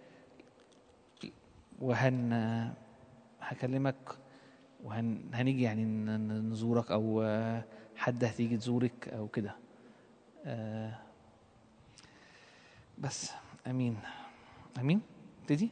وهن هكلمك وهن هنيجي يعني ن- ن- نزورك او آه، حد هتيجي تزورك او كده آه، بس امين امين ابتدي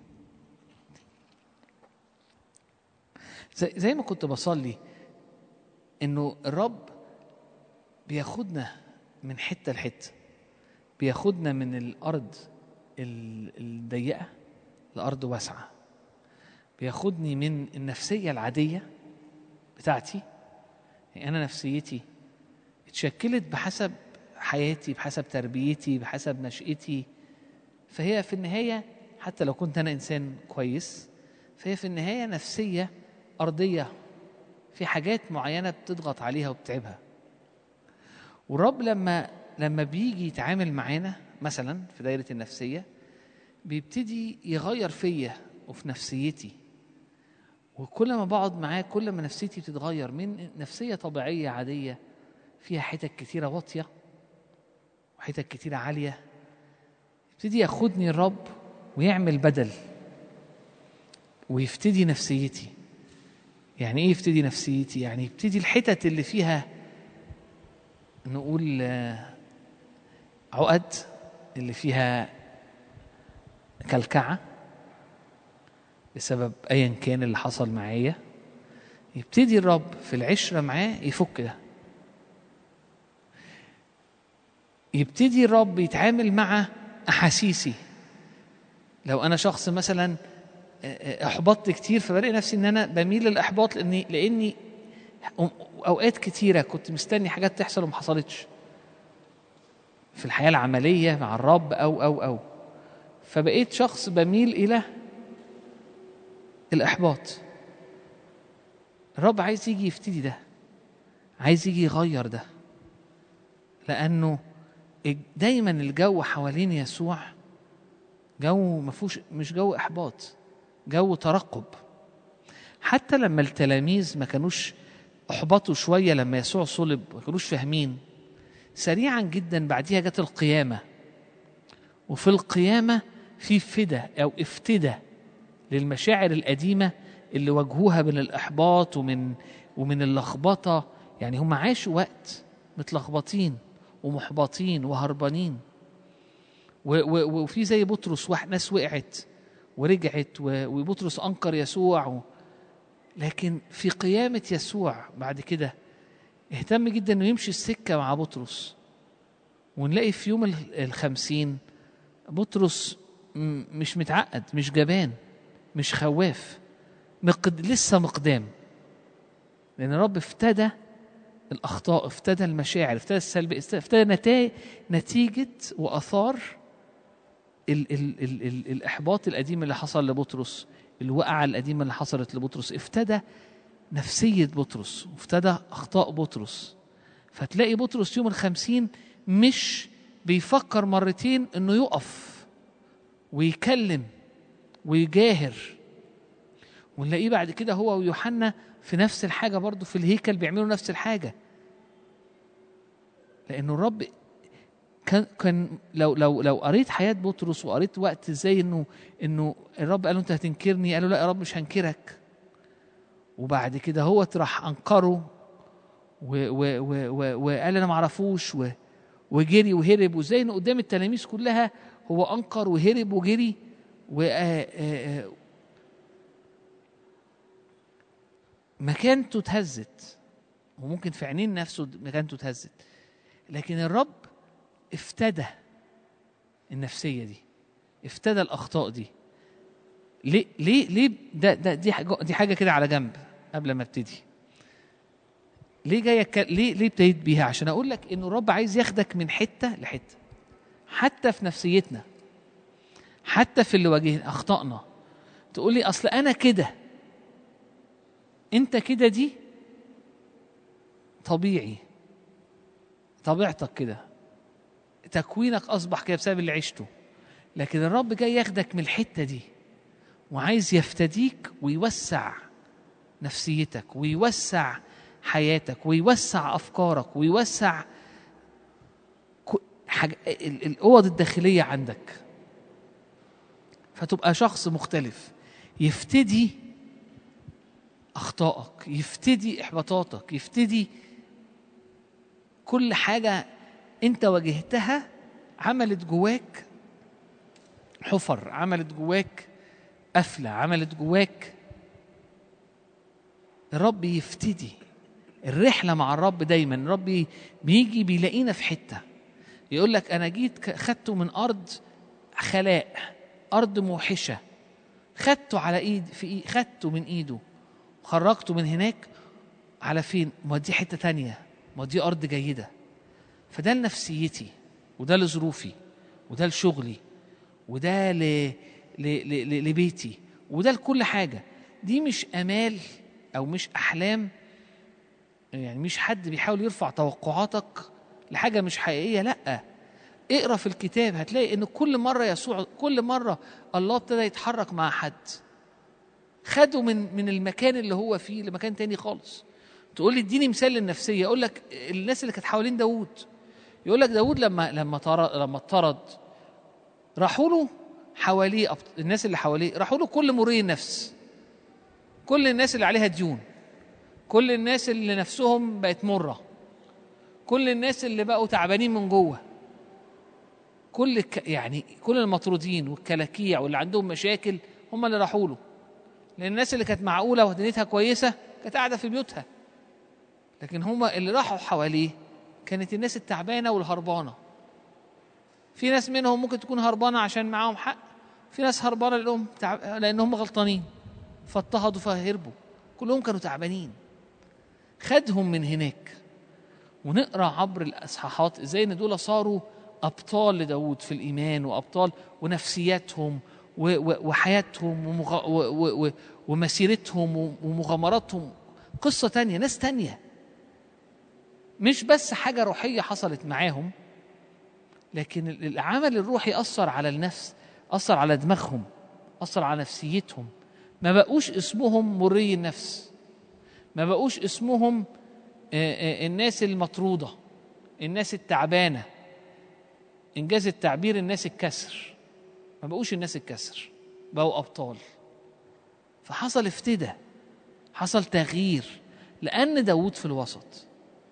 زي, زي ما كنت بصلي انه الرب بياخدنا من حته لحته بياخدنا من الارض ال- الضيقه لارض واسعه بياخدني من النفسيه العاديه بتاعتي يعني انا نفسيتي اتشكلت بحسب حياتي بحسب تربيتي بحسب نشأتي فهي في النهاية حتى لو كنت أنا إنسان كويس فهي في النهاية نفسية أرضية في حاجات معينة بتضغط عليها وبتعبها والرب لما لما بيجي يتعامل معانا مثلا في دايرة النفسية بيبتدي يغير فيا وفي نفسيتي وكل ما بقعد معاه كل ما نفسيتي بتتغير من نفسية طبيعية عادية فيها حتت كتيرة واطية وحتت كتيرة عالية يبتدي ياخدني الرب ويعمل بدل ويفتدي نفسيتي يعني ايه يفتدي نفسيتي يعني يبتدي الحتت اللي فيها نقول آه، عقد اللي فيها كلكعه بسبب ايا كان اللي حصل معايا يبتدي الرب في العشره معاه يفك ده يبتدي الرب يتعامل مع احاسيسي لو انا شخص مثلا احبطت كتير فبلاقي نفسي ان انا بميل للاحباط لاني لاني اوقات كتيره كنت مستني حاجات تحصل وما حصلتش في الحياه العمليه مع الرب او او او فبقيت شخص بميل الى الاحباط الرب عايز يجي يفتدي ده عايز يجي يغير ده لانه دايما الجو حوالين يسوع جو ما فيهوش مش جو احباط جو ترقب حتى لما التلاميذ ما كانوش احبطوا شويه لما يسوع صلب ما كانوش فاهمين سريعا جدا بعديها جت القيامه وفي القيامه في فدا او افتدى للمشاعر القديمه اللي واجهوها من الاحباط ومن ومن اللخبطه يعني هم عاشوا وقت متلخبطين ومحبطين وهربانين و- و- وفي زي بطرس واحد ناس وقعت ورجعت و- وبطرس انكر يسوع و... لكن في قيامه يسوع بعد كده اهتم جدا انه يمشي السكه مع بطرس ونلاقي في يوم ال- الخمسين بطرس م- مش متعقد مش جبان مش خواف مقد... لسه مقدام لان الرب افتدى الاخطاء افتدى المشاعر افتدى السلبي افتدى نتائج نتيجه واثار ال ال ال ال الاحباط القديم اللي حصل لبطرس الوقعه القديمه اللي حصلت لبطرس افتدى نفسيه بطرس وافتدى اخطاء بطرس فتلاقي بطرس يوم الخمسين مش بيفكر مرتين انه يقف ويكلم ويجاهر ونلاقيه بعد كده هو ويوحنا في نفس الحاجة برضو في الهيكل بيعملوا نفس الحاجة لأنه الرب كان كان لو لو لو قريت حياة بطرس وقريت وقت ازاي انه انه الرب قال له انت هتنكرني قال له لا يا رب مش هنكرك وبعد كده هو راح انكره و- و- و- و- وقال انا ما اعرفوش و- وجري وهرب وازاي انه قدام التلاميذ كلها هو انكر وهرب وجري و آه، آه، آه، مكانته اتهزت وممكن في عينين نفسه مكانته اتهزت لكن الرب افتدى النفسيه دي افتدى الاخطاء دي ليه ليه ليه ده ده دي حاجه دي حاجه كده على جنب قبل ما ابتدي ليه جاي أتك- ليه ليه ابتديت بيها عشان اقول لك انه الرب عايز ياخدك من حته لحته حتى في نفسيتنا حتى في اللي واجهنا اخطائنا تقول لي اصل انا كده انت كده دي طبيعي طبيعتك كده تكوينك اصبح كده بسبب اللي عشته لكن الرب جاي ياخدك من الحته دي وعايز يفتديك ويوسع نفسيتك ويوسع حياتك ويوسع افكارك ويوسع كو- حاج... ال- الاوض الداخليه عندك فتبقى شخص مختلف يفتدي اخطائك يفتدي احباطاتك يفتدي كل حاجه انت واجهتها عملت جواك حفر عملت جواك قفلة عملت جواك الرب يفتدي الرحلة مع الرب دايما الرب بيجي بيلاقينا في حتة يقول لك أنا جيت ك- خدته من أرض خلاء أرض موحشة خدته على إيد في إيد خدته من إيده خرجته من هناك على فين؟ ما دي حتة تانية ما دي أرض جيدة فده لنفسيتي وده لظروفي وده لشغلي وده ل... ل... ل... ل... لبيتي وده لكل حاجة دي مش أمال أو مش أحلام يعني مش حد بيحاول يرفع توقعاتك لحاجة مش حقيقية لأ اقرا في الكتاب هتلاقي ان كل مرة يسوع كل مرة الله ابتدى يتحرك مع حد خده من من المكان اللي هو فيه لمكان تاني خالص تقول لي اديني مثال للنفسيه اقول لك الناس اللي كانت حوالين داوود يقول لك داوود لما لما طرد لما اطرد راحوا له حواليه أبط- الناس اللي حواليه راحوا له كل مري النفس كل الناس اللي عليها ديون كل الناس اللي نفسهم بقت مره كل الناس اللي بقوا تعبانين من جوه كل الك... يعني كل المطرودين والكلاكيع واللي عندهم مشاكل هم اللي راحوا له لان الناس اللي كانت معقوله ودنيتها كويسه كانت قاعده في بيوتها لكن هم اللي راحوا حواليه كانت الناس التعبانه والهربانه في ناس منهم ممكن تكون هربانه عشان معاهم حق في ناس هربانه لانهم تعب... لانهم غلطانين فاضطهدوا فهربوا كلهم كانوا تعبانين خدهم من هناك ونقرا عبر الاصحاحات ازاي ان دول صاروا ابطال لداود في الايمان وابطال ونفسياتهم و- و- وحياتهم ومغ... و... و... و... ومسيرتهم و- ومغامراتهم قصه تانية ناس تانية مش بس حاجه روحيه حصلت معاهم لكن ال- العمل الروحي اثر على النفس اثر على دماغهم اثر على نفسيتهم ما بقوش اسمهم مري النفس ما بقوش اسمهم آه، آه، الناس المطروده الناس التعبانه انجاز التعبير الناس الكسر ما بقوش الناس الكسر بقوا ابطال فحصل افتدى حصل تغيير لان داوود في الوسط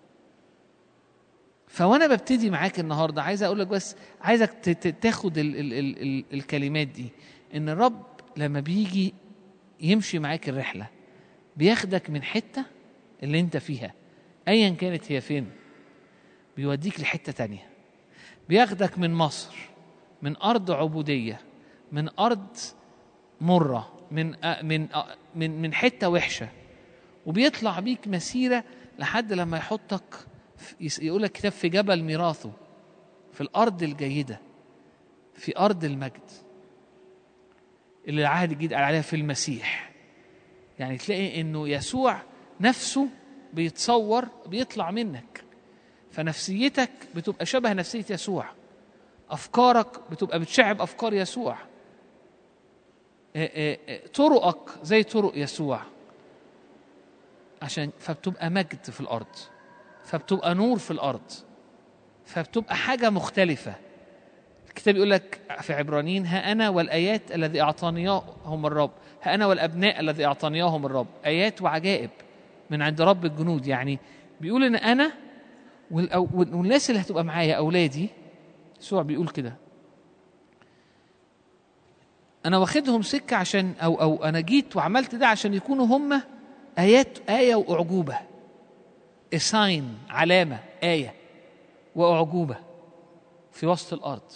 فوانا ببتدي معاك النهارده عايز اقول لك بس عايزك ت- ت- تاخد ال ال ال ال الكلمات دي ان الرب لما بيجي يمشي معاك الرحله بياخدك من حته اللي انت فيها ايا كانت هي فين بيوديك لحته تانية بياخدك من مصر من ارض عبوديه من ارض مره من أ- من أ- من من حته وحشه وبيطلع بيك مسيره لحد لما يحطك يقول لك كتاب في جبل ميراثه في الارض الجيده في ارض المجد اللي العهد الجديد قال عليها في المسيح يعني تلاقي انه يسوع نفسه بيتصور بيطلع منك فنفسيتك بتبقى شبه نفسيه يسوع افكارك بتبقى بتشعب افكار يسوع آه، آه، آه، طرقك زي طرق يسوع عشان فبتبقى مجد في الارض فبتبقى نور في الارض فبتبقى حاجه مختلفه الكتاب يقول لك في عبرانيين ها انا والايات الذي اعطانياهم الرب ها انا والابناء الذي اعطانياهم الرب ايات وعجائب من عند رب الجنود يعني بيقول ان انا والأو- والناس اللي هتبقى معايا اولادي يسوع بيقول كده انا واخدهم سكه عشان او او انا جيت وعملت ده عشان يكونوا هم ايات ايه واعجوبه ساين علامه ايه واعجوبه في وسط الارض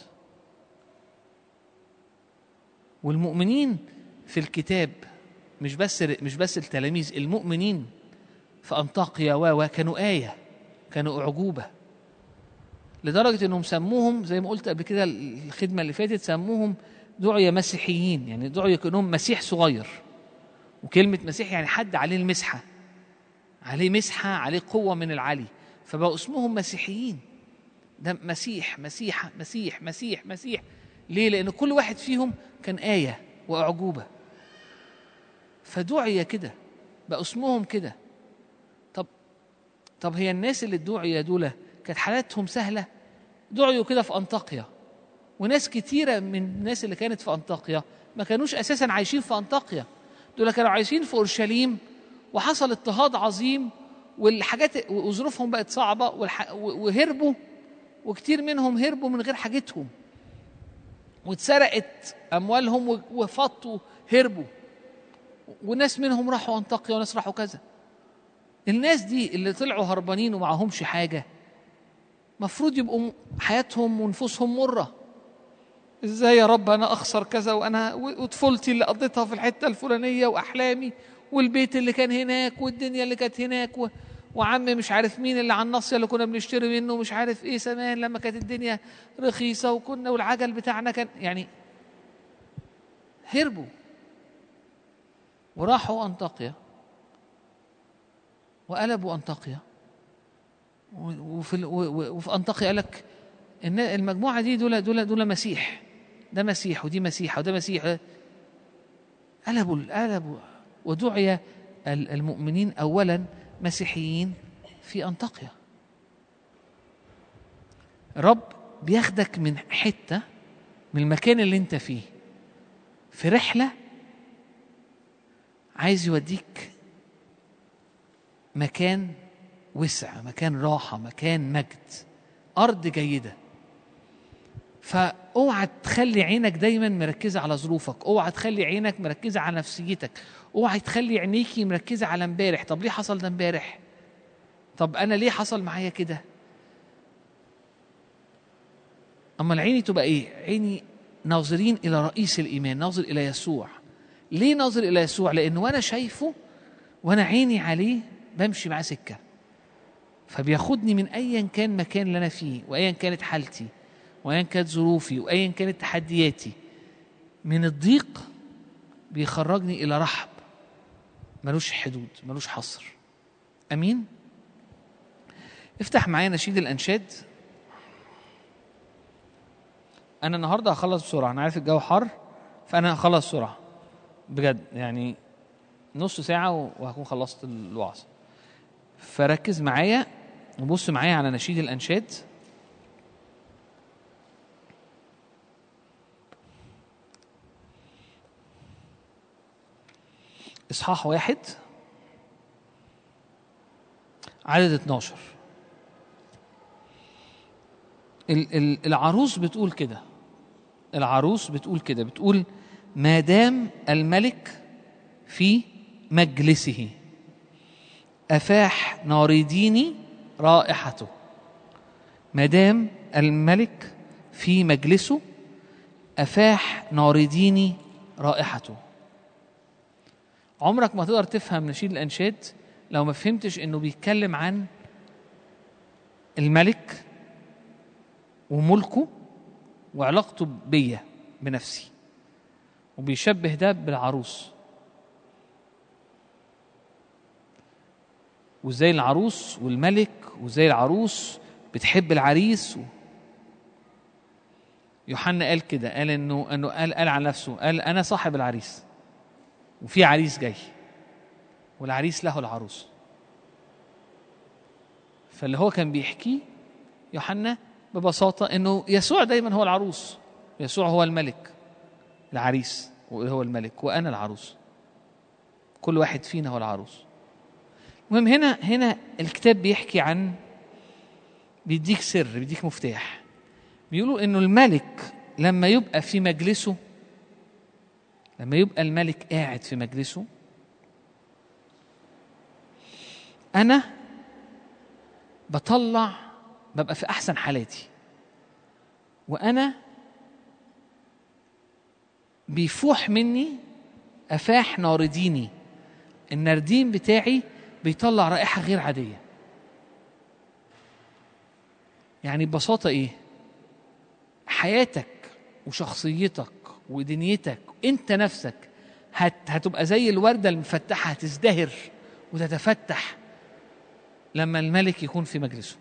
والمؤمنين في الكتاب مش بس مش بس التلاميذ المؤمنين في انطاكيا و و كانوا ايه كانوا اعجوبه لدرجه انهم سموهم زي ما قلت قبل كده الخدمه اللي فاتت سموهم دعية مسيحيين يعني دعية كأنهم مسيح صغير وكلمة مسيح يعني حد عليه المسحة عليه مسحة عليه قوة من العلي فبقوا اسمهم مسيحيين ده مسيح مسيحة مسيح مسيح مسيح ليه؟ لأن كل واحد فيهم كان آية وأعجوبة فدعي كده بقى اسمهم كده طب طب هي الناس اللي ادعي دول كانت حالاتهم سهلة دعيوا كده في أنطاكيا وناس كتيرة من الناس اللي كانت في أنطاكيا ما كانوش أساسا عايشين في أنطاكيا دول كانوا عايشين في أورشليم وحصل اضطهاد عظيم والحاجات وظروفهم بقت صعبة والح... وهربوا وكتير منهم هربوا من غير حاجتهم واتسرقت اموالهم و- وفطوا هربوا وناس منهم راحوا انطاكيا وناس راحوا كذا الناس دي اللي طلعوا هربانين ومعهمش حاجه مفروض يبقوا م- حياتهم ونفوسهم مره ازاي يا رب انا اخسر كذا وانا و- وطفولتي اللي قضيتها في الحته الفلانيه واحلامي والبيت اللي كان هناك والدنيا اللي كانت هناك و... وعم مش عارف مين اللي على الناصيه اللي كنا بنشتري منه مش عارف ايه زمان لما كانت الدنيا رخيصه وكنا والعجل بتاعنا كان يعني هربوا وراحوا انطاكيا وقلبوا انطاكيا و- وفي ال- و- و- وفي انطاكيا قال لك ان المجموعه دي دول دول دول مسيح ده مسيح ودي مسيحه وده مسيح قلبوا قلبوا ودعي ال- المؤمنين اولا مسيحيين في انطاكيا رب بياخدك من حته من المكان اللي انت فيه في رحله عايز يوديك مكان وسع مكان راحه مكان مجد ارض جيده فاوعى تخلي عينك دايما مركزه على ظروفك اوعى تخلي عينك مركزه على نفسيتك اوعى تخلي عينيكي مركزه على امبارح طب ليه حصل ده امبارح طب انا ليه حصل معايا كده اما العيني تبقى ايه عيني ناظرين الى رئيس الايمان ناظر الى يسوع ليه ناظر الى يسوع لان وانا شايفه وانا عيني عليه بمشي معاه سكه فبياخدني من ايا كان مكان اللي انا فيه وايا كانت حالتي وايا كانت ظروفي وايا كانت تحدياتي من الضيق بيخرجني الى رحب ملوش حدود ملوش حصر امين افتح معايا نشيد الانشاد انا النهارده هخلص بسرعه انا عارف الجو حر فانا هخلص بسرعه بجد يعني نص ساعه وهكون خلصت الوعظ فركز معايا وبص معايا على نشيد الانشاد اصحاح واحد عدد 12 ال- ال- العروس بتقول كده العروس بتقول كده بتقول ما دام الملك في مجلسه افاح نارديني رائحته ما دام الملك في مجلسه افاح نارديني رائحته عمرك ما تقدر تفهم نشيد الانشاد لو ما فهمتش انه بيتكلم عن الملك وملكه وعلاقته بيا بنفسي وبيشبه ده بالعروس وازاي العروس والملك وازاي العروس بتحب العريس و... يوحنا قال كده قال انه انه قال قال عن نفسه قال انا صاحب العريس وفي عريس جاي والعريس له العروس فاللي هو كان بيحكيه يوحنا ببساطة انه يسوع دايما هو العروس يسوع هو الملك العريس وهو الملك وانا العروس كل واحد فينا هو العروس المهم هنا هنا الكتاب بيحكي عن بيديك سر بيديك مفتاح بيقولوا انه الملك لما يبقى في مجلسه لما يبقى الملك قاعد في مجلسه انا بطلع ببقى في احسن حالاتي وانا بيفوح مني افاح نارديني النردين بتاعي بيطلع رائحه غير عاديه يعني ببساطه ايه حياتك وشخصيتك ودنيتك انت نفسك هت هتبقى زي الورده المفتحه هتزدهر وتتفتح لما الملك يكون في مجلسه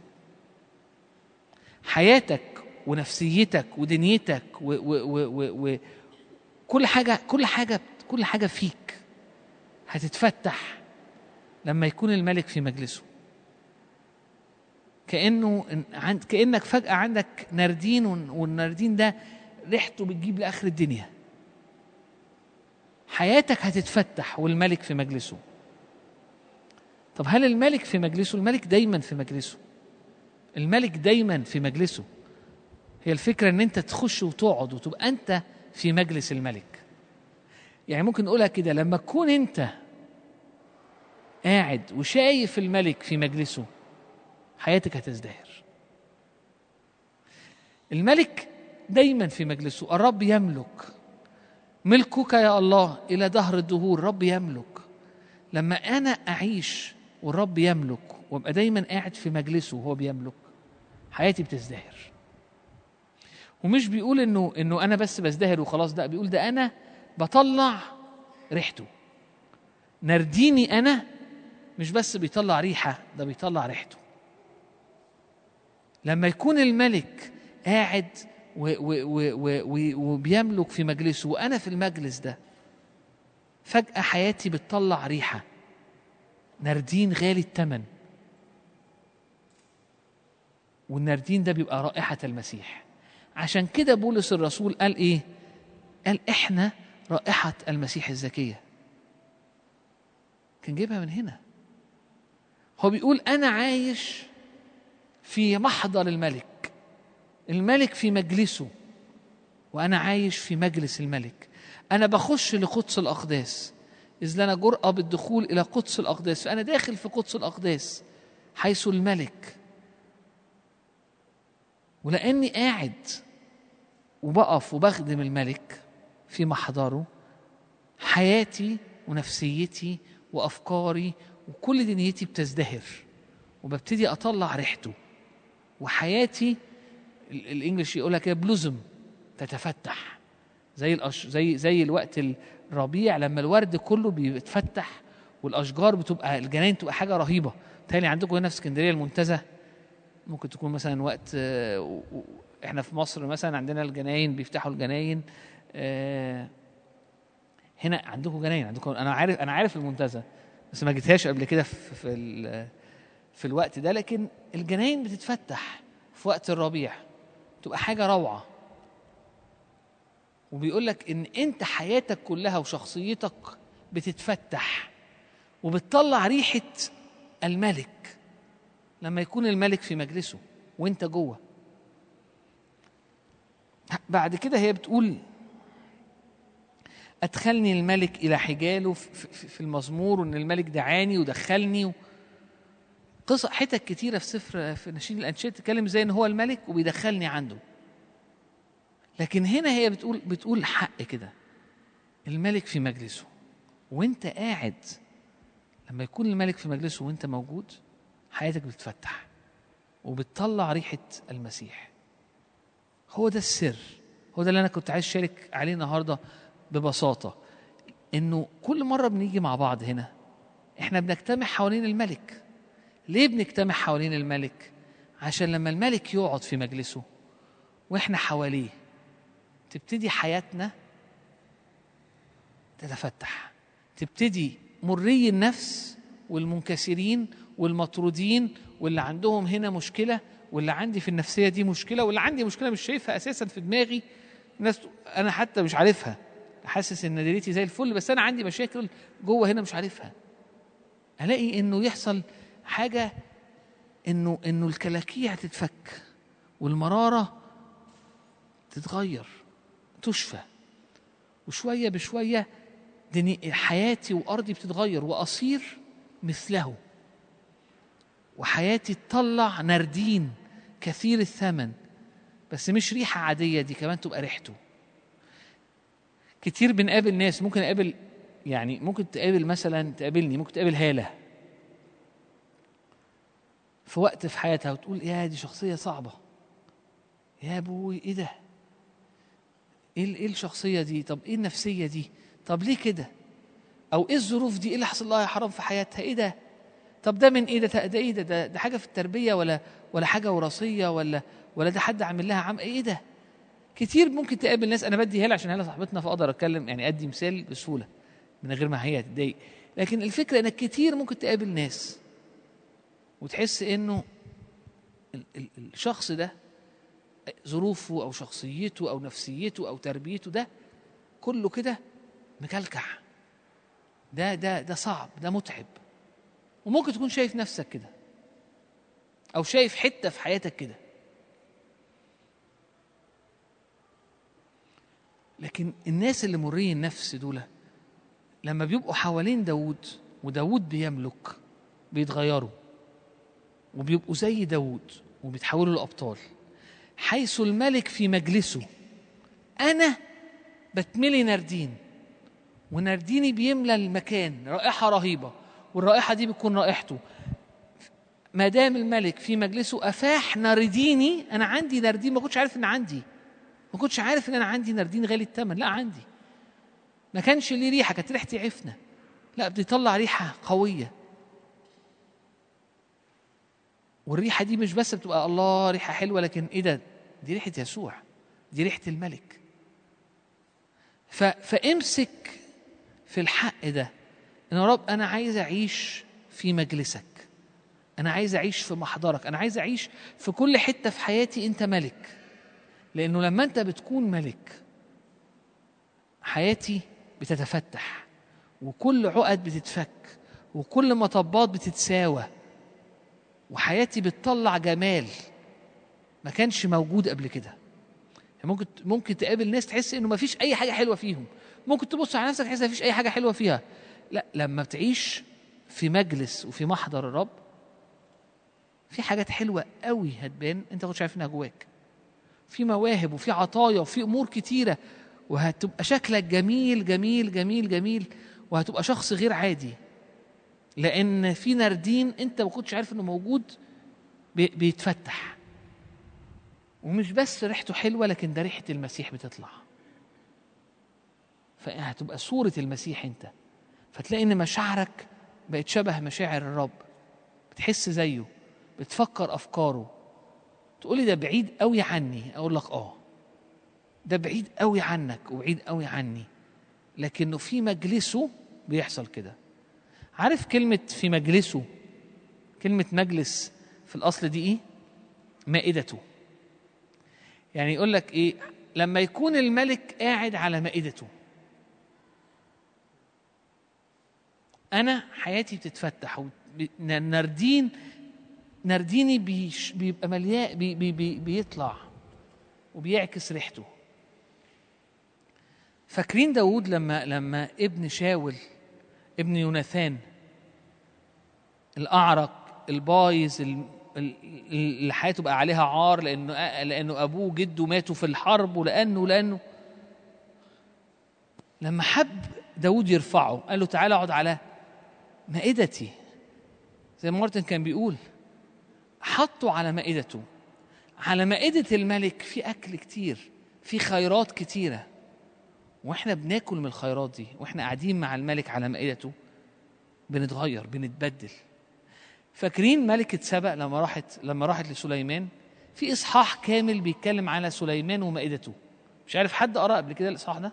حياتك ونفسيتك ودنيتك و و و و و كل حاجه كل حاجه كل حاجه فيك هتتفتح لما يكون الملك في مجلسه كانه إن- عند كانك فجاه عندك ناردين وال- والناردين ده ريحته بتجيب لاخر الدنيا حياتك هتتفتح والملك في مجلسه طب هل الملك في مجلسه الملك دايما في مجلسه الملك دايما في مجلسه هي الفكرة ان انت تخش وتقعد وتبقى انت في مجلس الملك يعني ممكن نقولها كده لما تكون انت قاعد وشايف الملك في مجلسه حياتك هتزدهر الملك دايما في مجلسه الرب يملك ملكك يا الله الى دهر الدهور الرب يملك لما انا اعيش والرب يملك وابقى دايما قاعد في مجلسه وهو بيملك حياتي بتزدهر ومش بيقول انه انه انا بس بزدهر وخلاص ده بيقول ده انا بطلع ريحته نرديني انا مش بس بيطلع ريحه ده بيطلع ريحته لما يكون الملك قاعد و و و و و وبيملك في مجلسه وانا في المجلس ده فجاه حياتي بتطلع ريحه نردين غالي الثمن والنردين ده بيبقى رائحه المسيح عشان كده بولس الرسول قال ايه قال احنا رائحه المسيح الزكيه كان جايبها من هنا هو بيقول انا عايش في محضر الملك الملك في مجلسه وانا عايش في مجلس الملك انا بخش لقدس الاقداس اذ لنا جرأة بالدخول الى قدس الاقداس فانا داخل في قدس الاقداس حيث الملك ولاني قاعد وبقف وبخدم الملك في محضره حياتي ونفسيتي وافكاري وكل دنيتي بتزدهر وببتدي اطلع ريحته وحياتي ال- الانجليش يقولها كده بلوزم تتفتح زي الأش... زي زي الوقت الربيع لما الورد كله بيتفتح والاشجار بتبقى الجناين تبقى حاجه رهيبه تاني عندكم هنا في اسكندريه المنتزه ممكن تكون مثلا وقت آه، و- و- احنا في مصر مثلا عندنا الجناين بيفتحوا الجناين آه، هنا عندكم جناين عندكم انا عارف انا عارف المنتزه بس ما جيتهاش قبل كده في في ال- في الوقت ده لكن الجناين بتتفتح في وقت الربيع تبقى حاجه روعه وبيقول لك ان انت حياتك كلها وشخصيتك بتتفتح وبتطلع ريحه الملك لما يكون الملك في مجلسه وانت جوه بعد كده هي بتقول ادخلني الملك الى حجاله في- في في المزمور وان الملك دعاني ودخلني و... قصة حتت كتيرة في سفر في نشيد الأنشاد تتكلم زي إن هو الملك وبيدخلني عنده. لكن هنا هي بتقول بتقول حق كده. الملك في مجلسه وأنت قاعد لما يكون الملك في مجلسه وأنت موجود حياتك بتتفتح وبتطلع ريحة المسيح. هو ده السر هو ده اللي أنا كنت عايز أشارك عليه النهاردة ببساطة إنه كل مرة بنيجي مع بعض هنا إحنا بنجتمع حوالين الملك ليه بنجتمع حوالين الملك عشان لما الملك يقعد في مجلسه واحنا حواليه تبتدي حياتنا تتفتح تبتدي مري النفس والمنكسرين والمطرودين واللي عندهم هنا مشكله واللي عندي في النفسيه دي مشكله واللي عندي مشكله مش شايفها اساسا في دماغي الناس انا حتى مش عارفها حاسس ان دنيتي زي الفل بس انا عندي مشاكل جوه هنا مش عارفها الاقي انه يحصل حاجه انه انه الكلاكيع تتفك والمراره تتغير تشفى وشويه بشويه دني حياتي وارضي بتتغير واصير مثله وحياتي تطلع نردين كثير الثمن بس مش ريحه عاديه دي كمان تبقى ريحته كتير بنقابل ناس ممكن اقابل يعني ممكن تقابل مثلا تقابلني ممكن تقابل هاله في وقت في حياتها وتقول يا دي شخصيه صعبه يا ابوي ايه ده ايه ال- ايه الشخصيه دي طب ايه النفسيه دي طب ليه كده او ايه الظروف دي ايه اللي حصل لها يا حرام في حياتها ايه ده طب ده من ايه ده ده ايه ده ده, ده حاجه في التربيه ولا ولا حاجه وراثيه ولا ولا ده حد عامل لها عم ايه ده كتير ممكن تقابل ناس انا بدي هاله عشان هاله صاحبتنا فاقدر اتكلم يعني ادي مثال بسهوله من غير ما هي تتضايق لكن الفكره انك كتير ممكن تقابل ناس وتحس انه ال- ال- الشخص ده ظروفه او شخصيته او نفسيته او تربيته ده كله كده مكلكع ده ده ده صعب ده متعب وممكن تكون شايف نفسك كده او شايف حته في حياتك كده لكن الناس اللي مرين النفس دول لما بيبقوا حوالين داود وداود بيملك بيتغيروا وبيبقوا زي داود وبيتحولوا لأبطال حيث الملك في مجلسه أنا بتملي ناردين ونارديني بيملى المكان رائحة رهيبة والرائحة دي بتكون رائحته ما دام الملك في مجلسه أفاح نارديني أنا عندي ناردين ما كنتش عارف إن عندي ما كنتش عارف إن أنا عندي ناردين غالي الثمن لا عندي ما كانش ليه ريحة كانت ريحتي عفنة لا بتطلع ريحة قوية والريحة دي مش بس بتبقى الله ريحة حلوة لكن إيه ده دي ريحة يسوع دي ريحة الملك ف... فامسك في الحق ده ان يا رب انا عايز اعيش في مجلسك انا عايز اعيش في محضرك انا عايز اعيش في كل حته في حياتي انت ملك لانه لما انت بتكون ملك حياتي بتتفتح وكل عقد بتتفك وكل مطبات بتتساوى وحياتي بتطلع جمال ما كانش موجود قبل كده يعني ممكن ممكن تقابل ناس تحس انه ما فيش اي حاجه حلوه فيهم ممكن تبص على نفسك تحس ما فيش اي حاجه حلوه فيها لا لما بتعيش في مجلس وفي محضر الرب في حاجات حلوه قوي هتبان انت كنتش عارف انها جواك في مواهب وفي عطايا وفي امور كتيره وهتبقى شكلك جميل جميل جميل جميل وهتبقى شخص غير عادي لان في ناردين انت ما كنتش عارف انه موجود بي- بيتفتح ومش بس ريحته حلوه لكن ده ريحه المسيح بتطلع فهتبقى صوره المسيح انت فتلاقي ان مشاعرك بقت شبه مشاعر الرب بتحس زيه بتفكر افكاره تقولي ده بعيد قوي عني اقول لك اه ده بعيد قوي عنك وبعيد قوي عني لكنه في مجلسه بيحصل كده عارف كلمة في مجلسه كلمة مجلس في الأصل دي إيه؟ مائدته يعني يقول لك إيه؟ لما يكون الملك قاعد على مائدته أنا حياتي بتتفتح وب- ناردين نارديني بيش بيبقى مليان بي بي بي بيطلع وبيعكس ريحته فاكرين داود لما لما ابن شاول ابن يوناثان الأعرق البايظ ال- ال- اللي حياته بقى عليها عار لأنه لأنه أبوه وجده ماتوا في الحرب ولأنه لأنه لما حب داود يرفعه قال له تعالى اقعد على مائدتي زي ما مارتن كان بيقول حطه على مائدته على مائدة الملك في أكل كتير في خيرات كتيرة واحنا بناكل من الخيرات دي واحنا قاعدين مع الملك على مائدته بنتغير بنتبدل فاكرين ملكة سبأ لما راحت لما راحت لسليمان في إصحاح كامل بيتكلم على سليمان ومائدته مش عارف حد قرأ قبل كده الإصحاح ده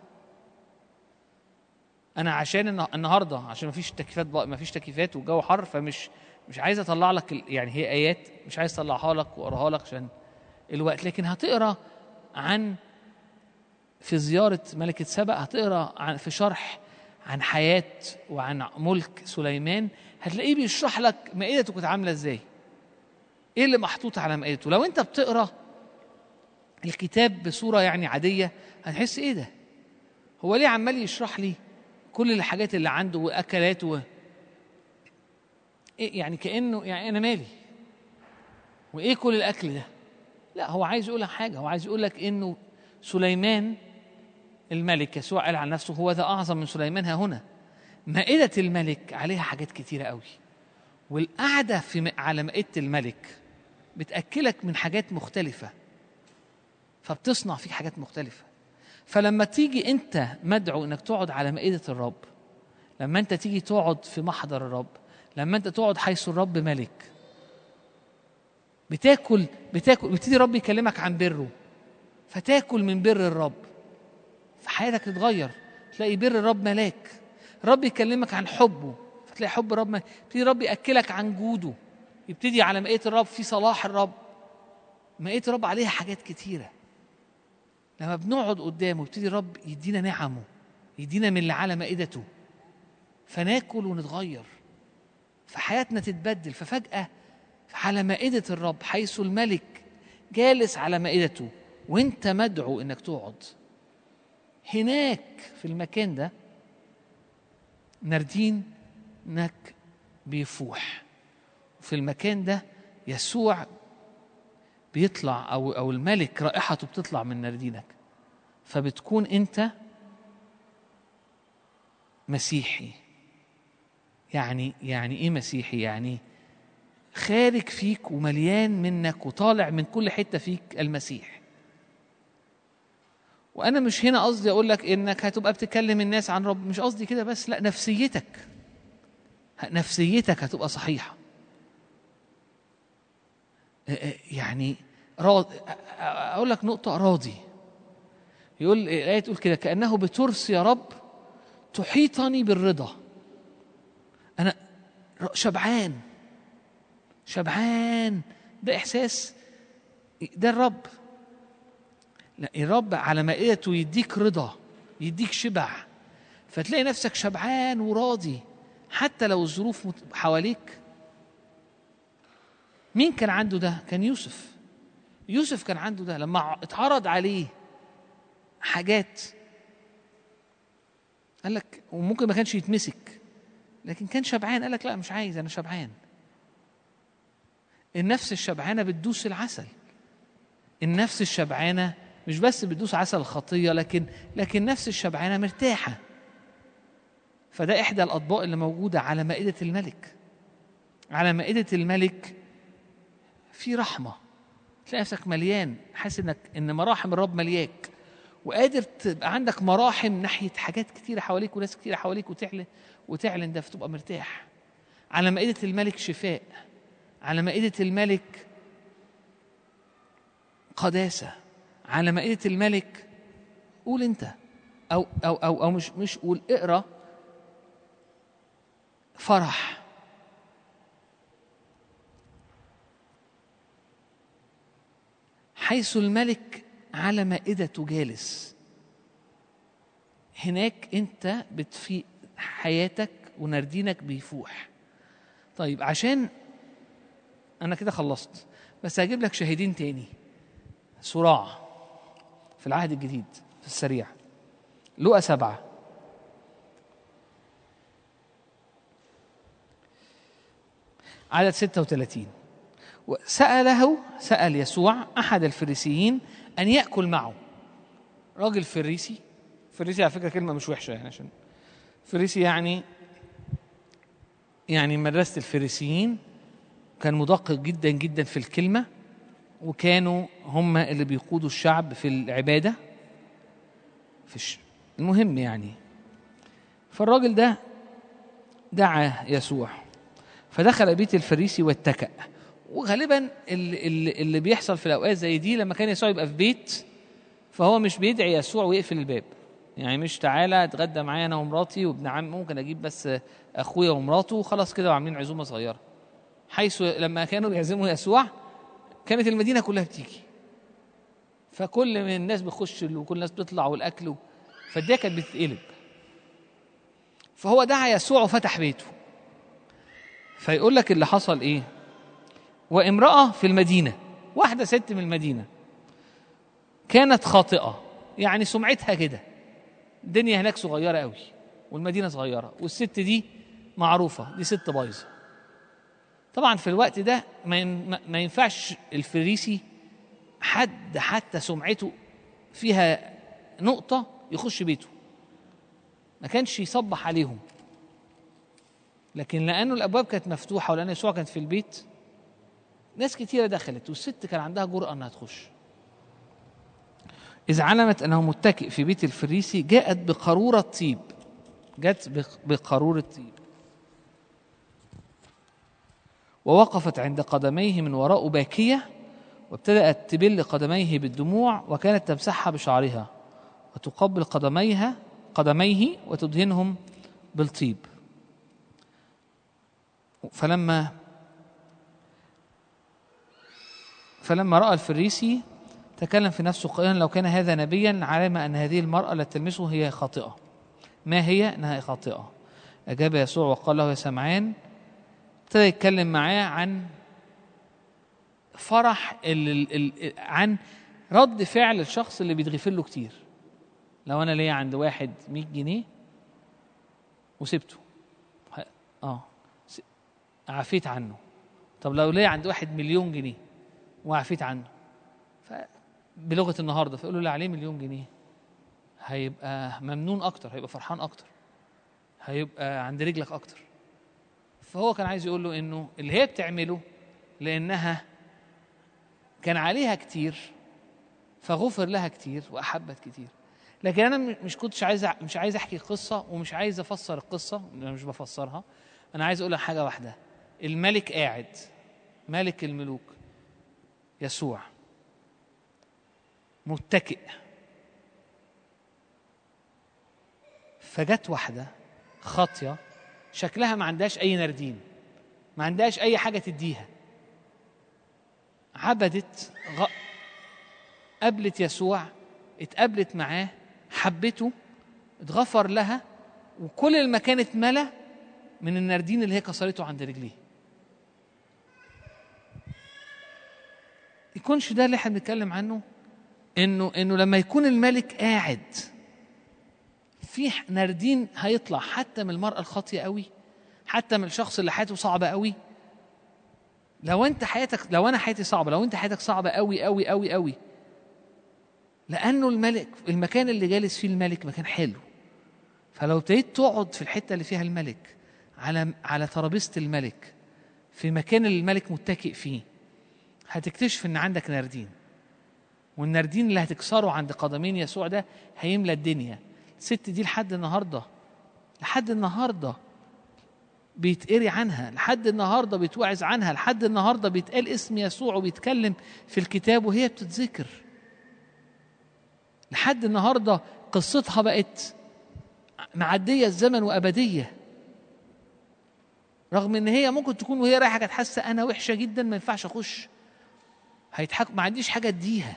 أنا عشان النه- النهاردة عشان مفيش تكييفات بقى مفيش تكييفات والجو حر فمش مش عايز أطلع لك ال- يعني هي آيات مش عايز أطلعها لك وأقراها لك عشان الوقت لكن هتقرا عن في زيارة ملكة سبأ هتقرا عن في شرح عن حياة وعن ملك سليمان هتلاقيه بيشرح لك مائدته كانت عاملة ازاي ايه اللي محطوط على مائدته لو انت بتقرا الكتاب بصورة يعني عادية هتحس ايه ده هو ليه عمال يشرح لي كل الحاجات اللي عنده واكلاته و... إيه يعني كانه يعني انا مالي وايه كل الاكل ده لا هو عايز يقول لك حاجه هو عايز يقول لك انه سليمان الملك يسوع قال عن نفسه هو ذا اعظم من سليمان ها هنا مائده الملك عليها حاجات كتيره قوي والقعده في م- على مائده الملك بتاكلك من حاجات مختلفه فبتصنع فيك حاجات مختلفه فلما تيجي انت مدعو انك تقعد على مائده الرب لما انت تيجي تقعد في محضر الرب لما انت تقعد حيث الرب ملك بتاكل بتاكل بيبتدي الرب يكلمك عن بره فتاكل من بر الرب فحياتك تتغير تلاقي بر الرب ملاك الرب يكلمك عن حبه فتلاقي حب الرب ملاك. يبتدي الرب ياكلك عن جوده يبتدي على مائده الرب في صلاح الرب مائده الرب عليها حاجات كتيره لما بنقعد قدامه يبتدي الرب يدينا نعمه يدينا من اللي على مائدته فناكل ونتغير فحياتنا تتبدل ففجأة على مائدة الرب حيث الملك جالس على مائدته وانت مدعو انك تقعد هناك في المكان ده ناردين انك بيفوح في المكان ده يسوع بيطلع او او الملك رائحته بتطلع من ناردينك فبتكون انت مسيحي يعني يعني ايه مسيحي يعني خارج فيك ومليان منك وطالع من كل حته فيك المسيح وانا مش هنا قصدي اقول لك انك هتبقى بتكلم الناس عن رب مش قصدي كده بس لا نفسيتك نفسيتك هتبقى صحيحه يعني راضي اقول لك نقطه راضي يقول الايه تقول كده كانه بترس يا رب تحيطني بالرضا انا شبعان شبعان ده احساس ده الرب لا الرب على مائدته يديك رضا يديك شبع فتلاقي نفسك شبعان وراضي حتى لو الظروف مت- حواليك مين كان عنده ده كان يوسف يوسف كان عنده ده لما ع- اتعرض عليه حاجات قال لك وممكن ما كانش يتمسك لكن كان شبعان قال لك لا مش عايز انا شبعان النفس الشبعانه بتدوس العسل النفس الشبعانه مش بس بتدوس عسل الخطيه لكن لكن نفس الشبعانه مرتاحه فده احدى الاطباق اللي موجوده على مائده الملك على مائده الملك في رحمه تلاقي نفسك مليان حاسس انك ان مراحم الرب ملياك وقادر تبقى عندك مراحم ناحيه حاجات كتيره حواليك وناس كتيره حواليك وتعلن وتعلن ده فتبقى مرتاح على مائده الملك شفاء على مائده الملك قداسه على مائده الملك قول انت او او او, أو مش مش قول اقرا فرح حيث الملك على مائدته جالس هناك انت بتفيق حياتك ونردينك بيفوح طيب عشان انا كده خلصت بس هجيب لك شاهدين تاني صراع في العهد الجديد في السريع لقى سبعة عدد 36 وسأله سأل يسوع أحد الفريسيين أن يأكل معه راجل فريسي فريسي على فكرة كلمة مش وحشة يعني عشان فريسي يعني يعني مدرسة الفريسيين كان مدقق جدا جدا في الكلمة وكانوا هم اللي بيقودوا الشعب في العبادة في الش... المهم يعني فالراجل ده دعا يسوع فدخل بيت الفريسي واتكأ وغالبا اللي, اللي, اللي بيحصل في الاوقات زي دي لما كان يسوع يبقى في بيت فهو مش بيدعي يسوع ويقفل الباب يعني مش تعالى اتغدى معايا انا ومراتي وابن عم ممكن اجيب بس اخويا ومراته وخلاص كده وعاملين عزومه صغيره حيث لما كانوا بيعزموا يسوع كانت المدينه كلها بتيجي فكل من الناس بيخش وكل الناس بتطلع والاكل فالدنيا كانت بتتقلب فهو دعا يسوع وفتح بيته فيقول لك اللي حصل ايه وامرأة في المدينة واحدة ست من المدينة كانت خاطئة يعني سمعتها كده الدنيا هناك صغيرة قوي والمدينة صغيرة والست دي معروفة دي ست بايظة طبعا في الوقت ده ما ين- ما- ما ينفعش الفريسي حد حتى سمعته فيها نقطة يخش بيته ما كانش يصبح عليهم لكن لأنه الأبواب كانت مفتوحة ولأن يسوع كانت في البيت ناس كتيرة دخلت والست كان عندها جرأة أنها تخش إذ علمت أنه متكئ في بيت الفريسي جاءت بقارورة طيب جت بق- بقارورة طيب ووقفت عند قدميه من وراء باكية وابتدأت تبل قدميه بالدموع وكانت تمسحها بشعرها وتقبل قدميها قدميه وتدهنهم بالطيب فلما فلما راى الفريسي تكلم في نفسه قائلا لو كان هذا نبيا علم ان هذه المراه التي تلمسه هي خاطئه ما هي انها خاطئه اجاب يسوع وقال له يا سمعان ابتدى يتكلم معاه عن فرح ال ال ال عن رد فعل الشخص اللي بيتغفر له كتير لو انا ليا عند واحد 100 جنيه وسبته ه- اه س- عفيت عنه طب لو ليا عند واحد مليون جنيه وعفيت عنه ف بلغه النهارده فيقولوا له عليه مليون جنيه هيبقى ممنون اكتر هيبقى فرحان اكتر هيبقى عند رجلك اكتر فهو كان عايز يقول له انه اللي هي بتعمله لانها كان عليها كتير فغفر لها كتير واحبت كتير لكن انا م- مش كنتش عايز أ- مش عايز احكي قصه ومش عايز افسر القصه انا مش بفسرها انا عايز اقول لك حاجه واحده الملك قاعد ملك الملوك يسوع متكئ فجت واحده خاطيه شكلها ما عندهاش اي نردين ما عندهاش اي حاجه تديها عبدت غ... قابلت يسوع اتقابلت معاه حبته اتغفر لها وكل المكان اتملى من النردين اللي هي كسرته عند رجليه يكونش ده اللي احنا بنتكلم عنه انه انه لما يكون الملك قاعد في نردين هيطلع حتى من المرأة الخاطية قوي حتى من الشخص اللي حياته صعبة قوي لو انت حياتك لو انا حياتي صعبة لو انت حياتك صعبة قوي قوي قوي قوي لانه الملك المكان اللي جالس فيه الملك مكان حلو فلو ابتديت تقعد في الحته اللي فيها الملك على على ترابيزه الملك في مكان اللي الملك متكئ فيه هتكتشف ان عندك ناردين والناردين اللي هتكسره عند قدمين يسوع ده هيملى الدنيا الست دي لحد النهارده لحد النهارده بيتقري عنها لحد النهارده بيتوعظ عنها لحد النهارده بيتقال اسم يسوع وبيتكلم في الكتاب وهي بتتذكر لحد النهارده قصتها بقت معديه الزمن وابديه رغم ان هي ممكن تكون وهي رايحه كانت حاسه انا وحشه جدا ما ينفعش اخش هيضحك ما عنديش حاجه اديها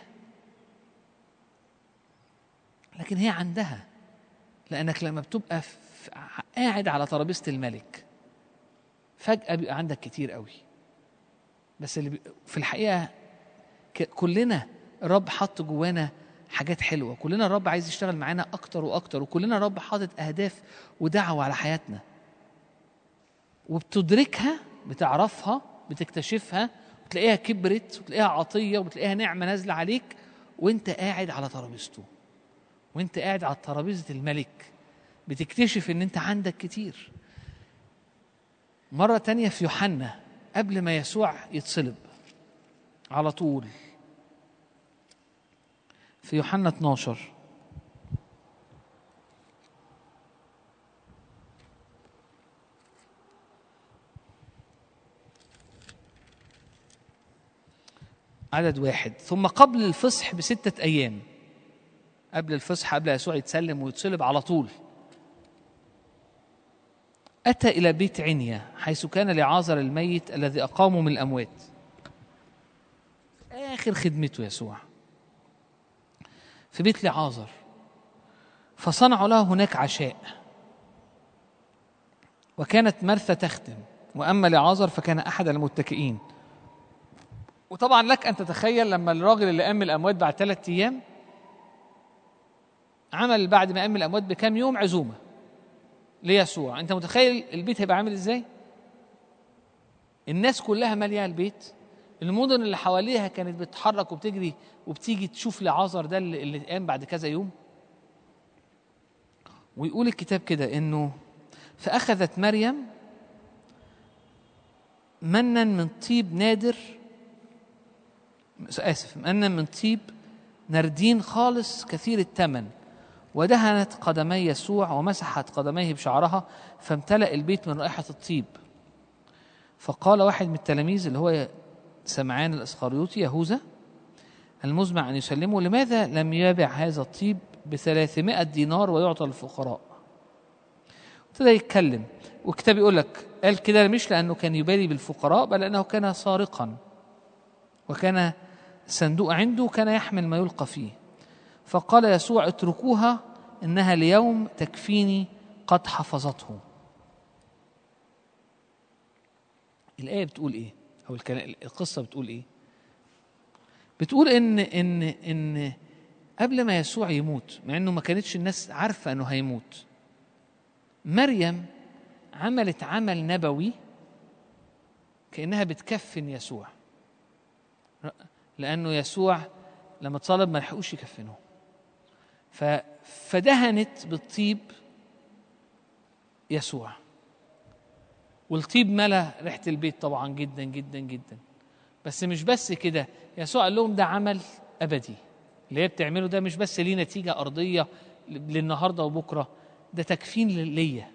لكن هي عندها لانك لما بتبقى في قاعد على ترابيزه الملك فجاه بيبقى عندك كتير قوي بس اللي بي... في الحقيقه ك... كلنا الرب حط جوانا حاجات حلوه كلنا الرب عايز يشتغل معانا اكتر واكتر وكلنا الرب حاطط اهداف ودعوه على حياتنا وبتدركها بتعرفها بتكتشفها وتلاقيها كبرت وتلاقيها عطيه وتلاقيها نعمه نازله عليك وانت قاعد على ترابيزته وانت قاعد على ترابيزه الملك بتكتشف ان انت عندك كتير مره تانية في يوحنا قبل ما يسوع يتصلب على طول في يوحنا 12 عدد واحد ثم قبل الفصح بستة أيام قبل الفصح قبل يسوع يتسلم ويتصلب على طول أتى إلى بيت عنيا حيث كان لعازر الميت الذي أقامه من الأموات آخر خدمته يسوع في بيت لعازر فصنعوا له هناك عشاء وكانت مرثى تخدم وأما لعازر فكان أحد المتكئين وطبعا لك أن تتخيل لما الراجل اللي قام من الأموات بعد ثلاثة أيام عمل بعد ما قام من الأموات بكام يوم عزومة ليسوع أنت متخيل البيت هيبقى عامل إزاي؟ الناس كلها مالية البيت المدن اللي حواليها كانت بتتحرك وبتجري وبتيجي تشوف لعازر ده اللي اللي قام بعد كذا يوم ويقول الكتاب كده انه فاخذت مريم منا من طيب نادر اسف منا من طيب نردين خالص كثير الثمن ودهنت قدمي يسوع ومسحت قدميه بشعرها فامتلأ البيت من رائحة الطيب فقال واحد من التلاميذ اللي هو سمعان الاسخريوطي يهوذا المزمع ان يسلمه لماذا لم يبع هذا الطيب بثلاثمائة دينار ويعطى للفقراء ابتدى يتكلم والكتاب يقول لك قال كده مش لانه كان يبالي بالفقراء بل لانه كان سارقا وكان الصندوق عنده كان يحمل ما يلقى فيه فقال يسوع اتركوها انها اليوم تكفيني قد حفظته الايه بتقول ايه او الكلام القصه بتقول ايه بتقول ان ان ان قبل ما يسوع يموت مع انه ما كانتش الناس عارفه انه هيموت مريم عملت عمل نبوي كانها بتكفن يسوع لانه يسوع لما اتصلب ما لحقوش يكفنوه ف فدهنت بالطيب يسوع والطيب ملا ريحه البيت طبعا جدا جدا جدا بس مش بس كده يسوع قال لهم ده عمل ابدي اللي هي بتعمله ده مش بس ليه نتيجه ارضيه للنهارده وبكره ده تكفين ليا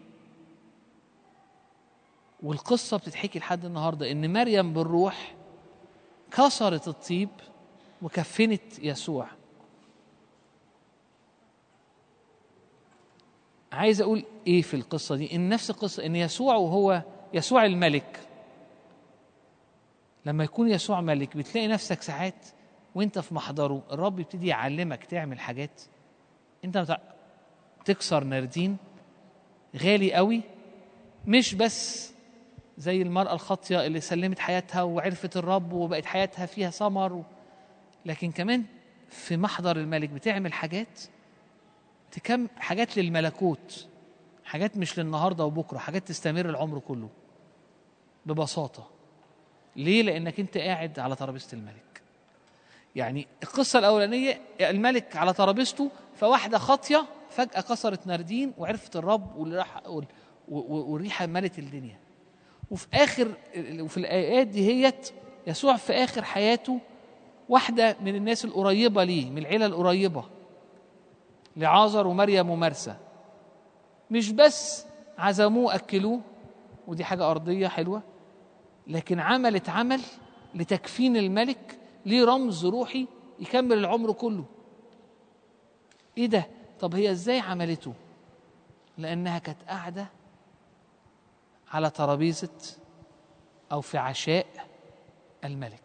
والقصه بتتحكي لحد النهارده ان مريم بالروح كسرت الطيب وكفنت يسوع عايز اقول ايه في القصه دي ان نفس القصه ان يسوع وهو يسوع الملك لما يكون يسوع ملك بتلاقي نفسك ساعات وانت في محضره الرب يبتدي يعلمك تعمل حاجات انت متع... تكسر نردين غالي قوي مش بس زي المرأة الخاطية اللي سلمت حياتها وعرفت الرب وبقت حياتها فيها ثمر و... لكن كمان في محضر الملك بتعمل حاجات تكم حاجات للملكوت حاجات مش للنهارده وبكره حاجات تستمر العمر كله ببساطه ليه لانك انت قاعد على ترابيزه الملك يعني القصه الاولانيه الملك على ترابيزته فواحده خاطيه فجاه كسرت ناردين وعرفت الرب واللي راح وال- و- و- والريحه ملت الدنيا وفي اخر وفي الايات دي هيت يسوع في اخر حياته واحده من الناس القريبه ليه من العيله القريبه لعازر ومريم ومرسى مش بس عزموه اكلوه ودي حاجه ارضيه حلوه لكن عملت عمل لتكفين الملك ليه رمز روحي يكمل العمر كله ايه ده طب هي ازاي عملته لانها كانت قاعده على ترابيزه او في عشاء الملك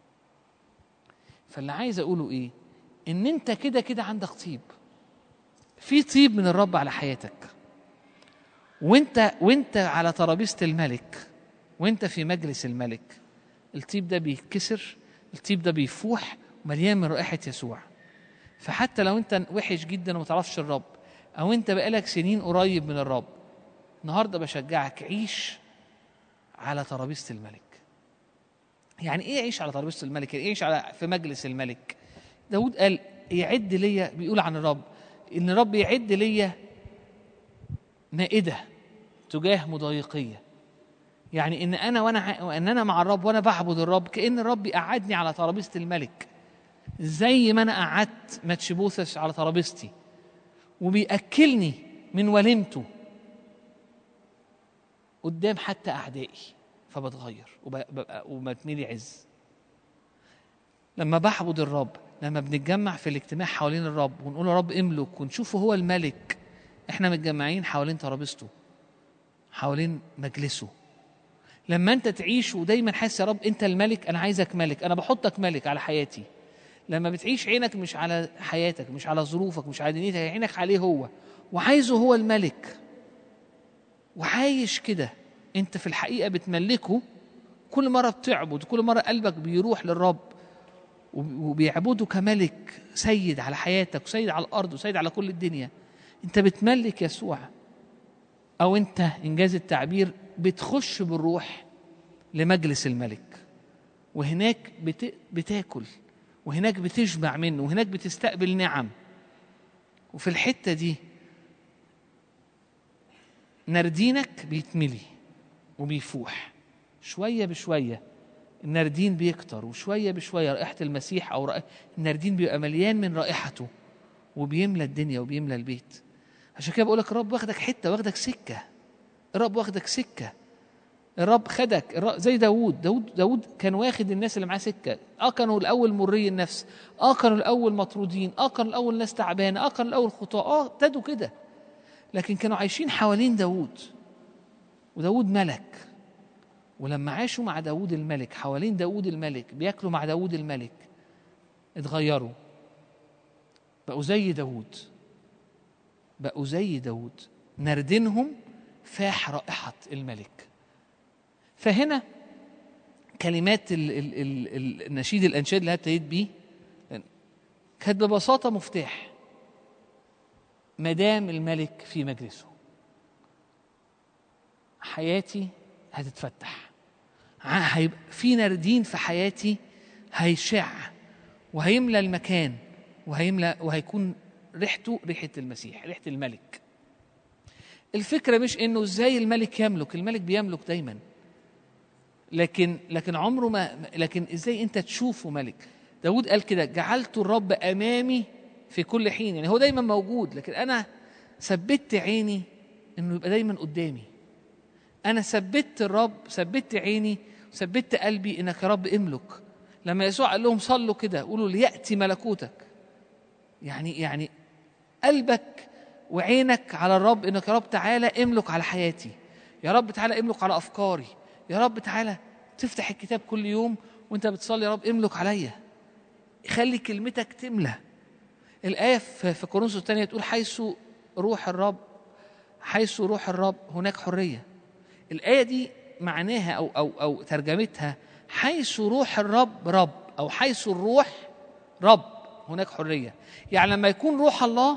فاللي عايز اقوله ايه ان انت كده كده عندك طيب في طيب من الرب على حياتك وانت وانت على ترابيزه الملك وانت في مجلس الملك الطيب ده بيتكسر الطيب ده بيفوح مليان من رائحه يسوع فحتى لو انت وحش جدا وما تعرفش الرب او انت بقالك سنين قريب من الرب النهارده بشجعك عيش على ترابيزه الملك يعني ايه عيش على ترابيزه الملك يعني ايه عيش على في مجلس الملك داود قال يعد ليا بيقول عن الرب ان الرب يعد ليا مائده تجاه مضايقيه يعني ان انا وانا ع- ان انا مع الرب وانا بعبد الرب كان الرب قعدني على ترابيزه الملك زي ما انا قعدت ماتشبوثس على ترابيزتي وبياكلني من وليمته قدام حتى اعدائي فبتغير وببقى وبتميلي عز لما بعبد الرب لما بنتجمع في الاجتماع حوالين الرب ونقول يا رب املك ونشوفه هو الملك احنا متجمعين حوالين ترابيزته حوالين مجلسه لما انت تعيش ودايما حاسس يا رب انت الملك انا عايزك ملك انا بحطك ملك على حياتي لما بتعيش عينك مش على حياتك مش على ظروفك مش على دنيتك عينك عليه هو وعايزه هو الملك وعايش كده انت في الحقيقه بتملكه كل مره بتعبد كل مره قلبك بيروح للرب وب- وبيعبده كملك سيد على حياتك وسيد على الارض وسيد على كل الدنيا انت بتملك يسوع او انت انجاز التعبير بتخش بالروح لمجلس الملك وهناك بت... بتاكل وهناك بتشبع منه وهناك بتستقبل نعم وفي الحته دي نردينك بيتملي وبيفوح شويه بشويه النردين بيكتر وشويه بشويه رائحه المسيح او رائحة النردين بيبقى مليان من رائحته وبيملى الدنيا وبيملى البيت عشان كده بقول لك الرب واخدك حته واخدك سكه الرب واخدك سكه الرب خدك الرب زي داوود داوود داوود كان واخد الناس اللي معاه سكه اه كانوا الاول مري النفس اه كانوا الاول مطرودين اه كانوا الاول ناس تعبانه اه كانوا الاول خطاة اه ابتدوا كده لكن كانوا عايشين حوالين داوود وداوود ملك ولما عاشوا مع داوود الملك حوالين داوود الملك بياكلوا مع داوود الملك اتغيروا بقوا زي داوود بقوا زي داوود نردينهم فاح رائحة الملك فهنا كلمات ال ال ال ال النشيد الأنشاد اللي أنا ابتديت بيه كانت ببساطة مفتاح مدام الملك في مجلسه حياتي هتتفتح ع- هيبقى في ناردين في حياتي هيشع وهيملى المكان وهيملى وهيكون ريحته ريحة المسيح ريحة الملك الفكرة مش انه ازاي الملك يملك الملك بيملك دايما لكن لكن عمره ما لكن ازاي انت تشوفه ملك داود قال كده جعلت الرب امامي في كل حين يعني هو دايما موجود لكن انا ثبت عيني انه يبقى دايما قدامي انا ثبت الرب ثبت عيني ثبت قلبي انك يا رب املك لما يسوع قال لهم صلوا كده قولوا لياتي ملكوتك يعني يعني قلبك وعينك على الرب انك يا رب تعالى املك على حياتي يا رب تعالى املك على افكاري يا رب تعالى تفتح الكتاب كل يوم وانت بتصلي يا رب املك عليا خلي كلمتك تملى الآية في في كورنثوس الثانية تقول حيث روح الرب حيث روح الرب هناك حرية الآية دي معناها أو أو أو ترجمتها حيث روح الرب رب أو حيث الروح رب هناك حرية يعني لما يكون روح الله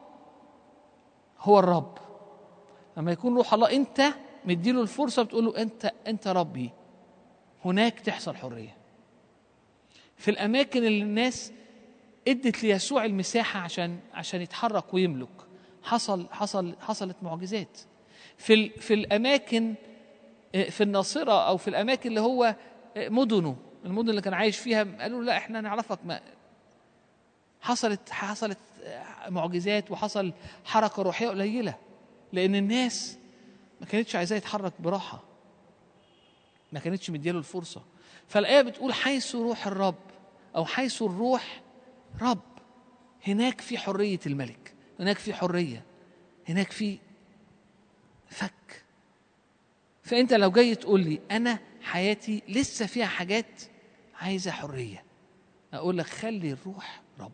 هو الرب لما يكون روح الله أنت مديله الفرصة بتقول له أنت أنت ربي هناك تحصل حرية في الأماكن اللي الناس ادت ليسوع المساحة عشان عشان يتحرك ويملك حصل حصل حصلت معجزات في ال في الأماكن آه، في الناصرة أو في الأماكن اللي هو آه، مدنه المدن اللي كان عايش فيها قالوا لا احنا نعرفك ما حصلت حصلت آه، معجزات وحصل حركة روحية قليلة لأن الناس ما كانتش عايزاه يتحرك براحة ما كانتش مدياله الفرصة فالآية بتقول حيث روح الرب أو حيث الروح رب هناك في حرية الملك هناك في حرية هناك في فك فأنت لو جاي تقول لي أنا حياتي لسه فيها حاجات عايزة حرية أقول لك خلي الروح رب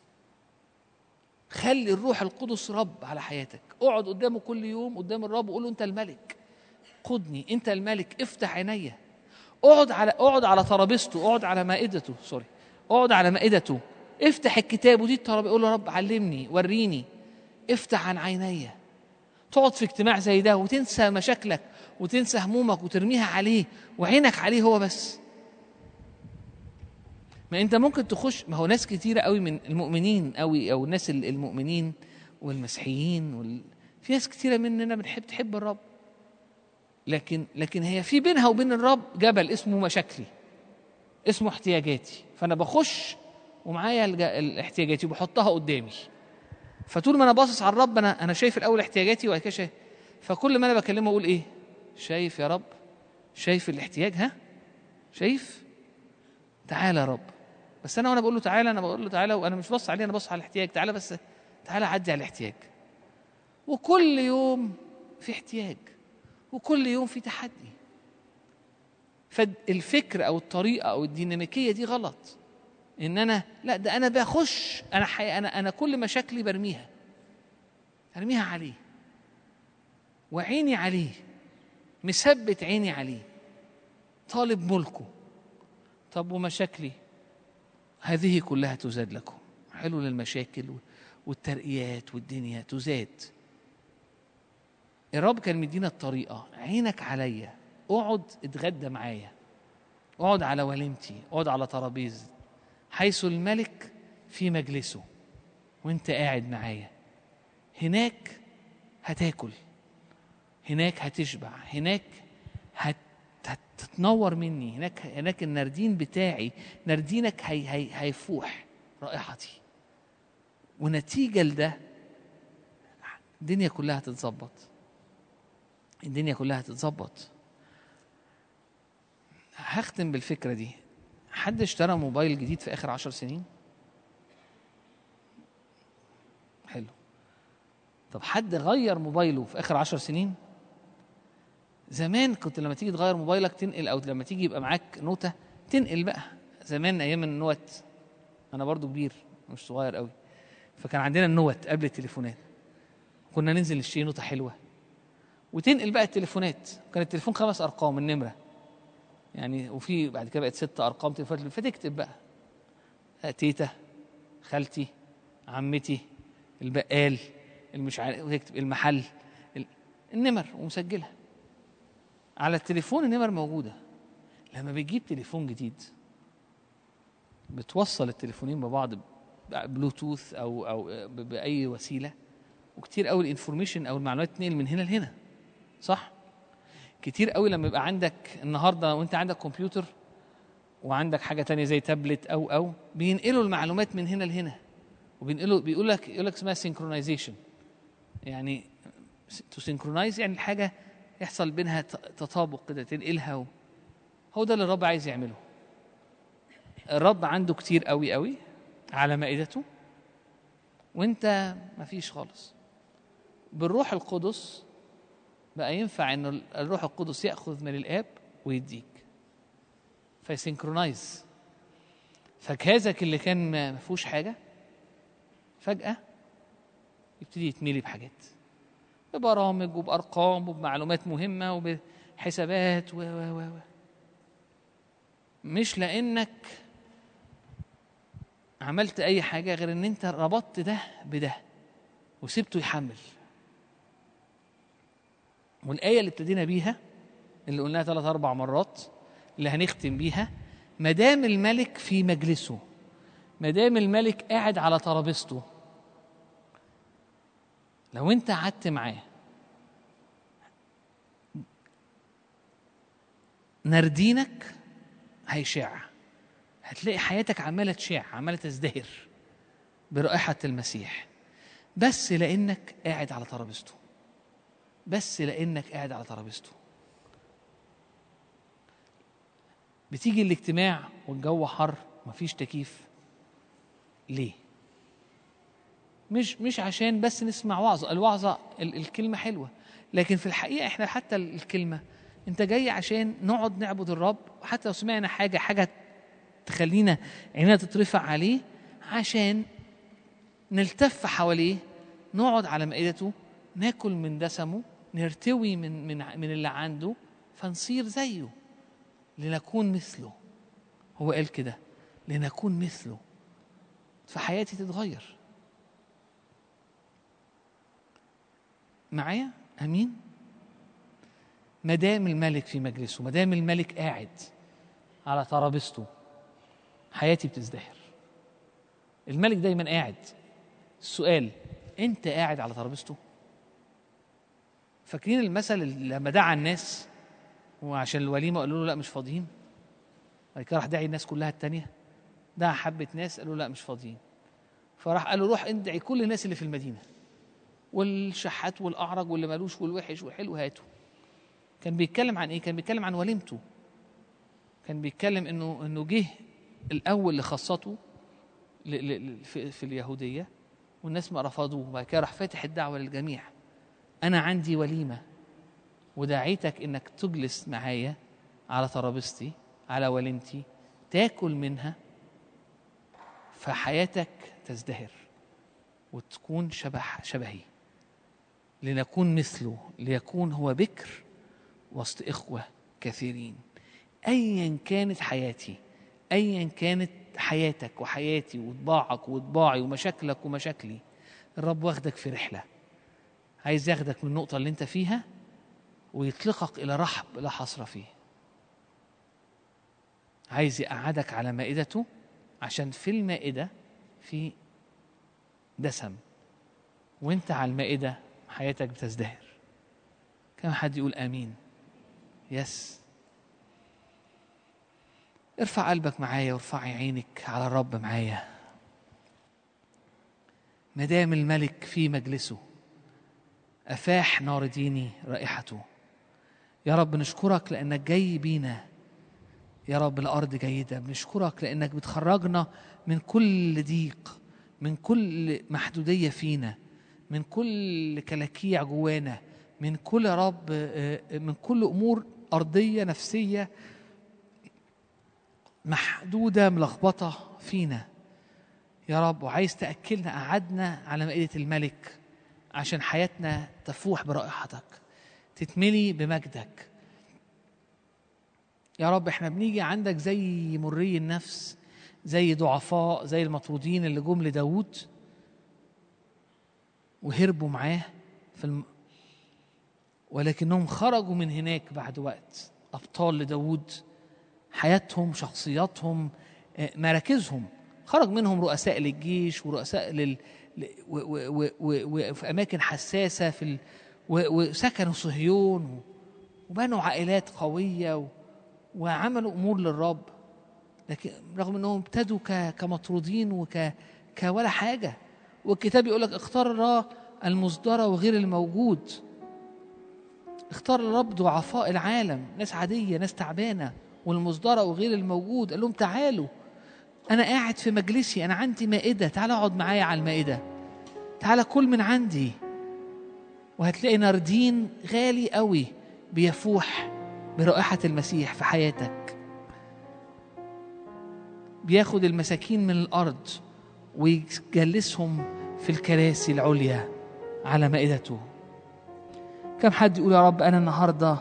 خلي الروح القدس رب على حياتك اقعد قدامه كل يوم قدام الرب وقول له انت الملك قدني انت الملك افتح عينيا اقعد على اقعد على ترابيزته اقعد على مائدته سوري اقعد على مائدته افتح الكتاب ودي الترابيزه قول له يا رب علمني وريني افتح عن عينيا تقعد في اجتماع زي ده وتنسى مشاكلك وتنسى همومك وترميها عليه وعينك عليه هو بس ما انت ممكن تخش ما هو ناس كتيرة قوي من المؤمنين قوي او الناس ال- المؤمنين والمسيحيين وال... في ناس كتيرة مننا بنحب تحب الرب لكن لكن هي في بينها وبين الرب جبل اسمه مشاكلي اسمه احتياجاتي فانا بخش ومعايا الج- الاحتياجاتي وبحطها قدامي فطول ما انا باصص على الرب انا انا شايف الاول احتياجاتي وبعد كده شايف فكل ما انا بكلمه اقول ايه شايف يا رب شايف الاحتياج ها شايف تعالى يا رب بس انا وانا بقول له تعالى انا بقول له تعالى وانا مش بص عليه انا بص على الاحتياج تعالى بس تعالى عدي على الاحتياج وكل يوم في احتياج وكل يوم في تحدي فالفكر او الطريقه او الديناميكيه دي غلط ان انا لا ده انا بخش انا حي انا انا كل مشاكلي برميها ارميها عليه وعيني عليه مثبت عيني عليه طالب ملكه طب ومشاكلي هذه كلها تزاد لكم حلول المشاكل والترقيات والدنيا تزاد الرب كان مدينا الطريقة عينك عليا اقعد اتغدى معايا اقعد على وليمتي اقعد على ترابيزة حيث الملك في مجلسه وانت قاعد معايا هناك هتاكل هناك هتشبع هناك هت هتتنور مني هناك هناك النردين بتاعي نردينك هي هي هيفوح رائحتي ونتيجة لده الدنيا كلها هتتظبط الدنيا كلها هتتظبط هختم بالفكرة دي حد اشترى موبايل جديد في آخر عشر سنين حلو طب حد غير موبايله في آخر عشر سنين زمان كنت لما تيجي تغير موبايلك تنقل او لما تيجي يبقى معاك نوتة تنقل بقى زمان ايام النوت انا برضو كبير مش صغير قوي فكان عندنا النوت قبل التليفونات كنا ننزل نشتري نوتة حلوة وتنقل بقى التليفونات كان التليفون خمس ارقام النمرة يعني وفي بعد كده بقت ست ارقام تليفونات فتكتب بقى آه، تيتا خالتي عمتي البقال المش عارف وتكتب المحل ال- النمر ومسجلها على التليفون النمر موجوده لما بتجيب تليفون جديد بتوصل التليفونين ببعض بلوتوث او او ب- باي وسيله وكتير قوي الانفورميشن او المعلومات تنقل من هنا لهنا صح كتير قوي لما يبقى عندك النهارده وانت عندك كمبيوتر وعندك حاجه تانية زي تابلت او او بينقلوا المعلومات من هنا لهنا وبينقلوا بيقول لك يقول لك اسمها سينكرونايزيشن يعني تو سينكرونايز يعني الحاجه يحصل بينها ت- تطابق كده تنقلها و... هو ده اللي الرب عايز يعمله الرب عنده كتير قوي قوي على مائدته وانت مفيش خالص بالروح القدس بقى ينفع ان الروح القدس ياخذ من الاب ويديك فيسنكرونايز فجهازك اللي كان ما ما فيهوش حاجه فجاه يبتدي يتملي بحاجات ببرامج وبارقام وبمعلومات مهمه وبحسابات و و و و مش لانك عملت اي حاجه غير ان انت ربطت ده بده وسبته يحمل والايه اللي ابتدينا بيها اللي قلناها ثلاث اربع مرات اللي هنختم بيها ما دام الملك في مجلسه ما دام الملك قاعد على ترابيزته لو انت قعدت معاه نردينك هيشع هتلاقي حياتك عماله تشع عماله تزدهر برائحه المسيح بس لانك قاعد على ترابيزته بس لانك قاعد على ترابيزته بتيجي الاجتماع والجو حر مفيش تكييف ليه مش مش عشان بس نسمع وعظه الوعظه ال- الكلمه حلوه لكن في الحقيقه احنا حتى ال- الكلمه انت جاي عشان نقعد نعبد الرب حتى لو سمعنا حاجه حاجه تخلينا عينينا تترفع عليه عشان نلتف حواليه نقعد على مائدته ناكل من دسمه نرتوي من من من اللي عنده فنصير زيه لنكون مثله هو قال كده لنكون مثله فحياتي تتغير معايا امين ما دام الملك في مجلسه ما دام الملك قاعد على ترابيزته حياتي بتزدهر الملك دايما قاعد السؤال انت قاعد على ترابيزته فاكرين المثل اللي لما دعا الناس وعشان الوليمه قالوا له لا مش فاضيين بعد كده راح داعي الناس كلها التانية دعا حبة ناس قالوا لا مش فاضيين فراح قال له روح ادعي كل الناس اللي في المدينة والشحات والأعرج واللي مالوش والوحش والحلو هاته كان بيتكلم عن ايه؟ كان بيتكلم عن وليمته كان بيتكلم انه انه جه الاول لخاصته ل- ل- ل- في, في اليهوديه والناس ما رفضوه وبعد كده راح فاتح الدعوه للجميع انا عندي وليمه ودعيتك انك تجلس معايا على ترابيزتي على وليمتي تاكل منها فحياتك تزدهر وتكون شبه شبهي لنكون مثله ليكون هو بكر وسط إخوة كثيرين أيا كانت حياتي أيا كانت حياتك وحياتي وطباعك وطباعي ومشاكلك ومشاكلي الرب واخدك في رحلة عايز ياخدك من النقطة اللي انت فيها ويطلقك إلى رحب لا حصر فيه عايز يقعدك على مائدته عشان في المائدة في دسم وانت على المائدة حياتك بتزدهر كم حد يقول امين يس ارفع قلبك معايا وارفعي عينك على الرب معايا ما دام الملك في مجلسه افاح نار ديني رائحته يا رب نشكرك لانك جاي بينا يا رب الارض جيده بنشكرك لانك بتخرجنا من كل ضيق من كل محدوديه فينا من كل كلاكيع جوانا من كل يا رب آه، آه، من كل امور ارضيه نفسيه محدوده ملخبطه فينا يا رب وعايز تاكلنا قعدنا على مائده الملك عشان حياتنا تفوح برائحتك تتملي بمجدك يا رب احنا بنيجي عندك زي مري النفس زي ضعفاء زي المطرودين اللي جم لداود وهربوا معاه في الم... ولكنهم خرجوا من هناك بعد وقت أبطال لداود حياتهم شخصياتهم آه، مراكزهم خرج منهم رؤساء للجيش ورؤساء لل ل- و- و- و- و- وفي أماكن حساسة في ال... و- وسكنوا صهيون و- وبنوا عائلات قوية و... وعملوا أمور للرب لكن رغم انهم ابتدوا ك... كمطرودين وك ك ولا حاجه والكتاب يقول لك اختار الله المصدرة وغير الموجود اختار الرب ضعفاء العالم ناس عادية ناس تعبانة والمصدرة وغير الموجود قال لهم تعالوا أنا قاعد في مجلسي أنا عندي مائدة تعال اقعد معايا على المائدة تعال كل من عندي وهتلاقي ناردين غالي قوي بيفوح برائحة المسيح في حياتك بياخد المساكين من الأرض ويجلسهم في الكراسي العليا على مائدته كم حد يقول يا رب أنا النهاردة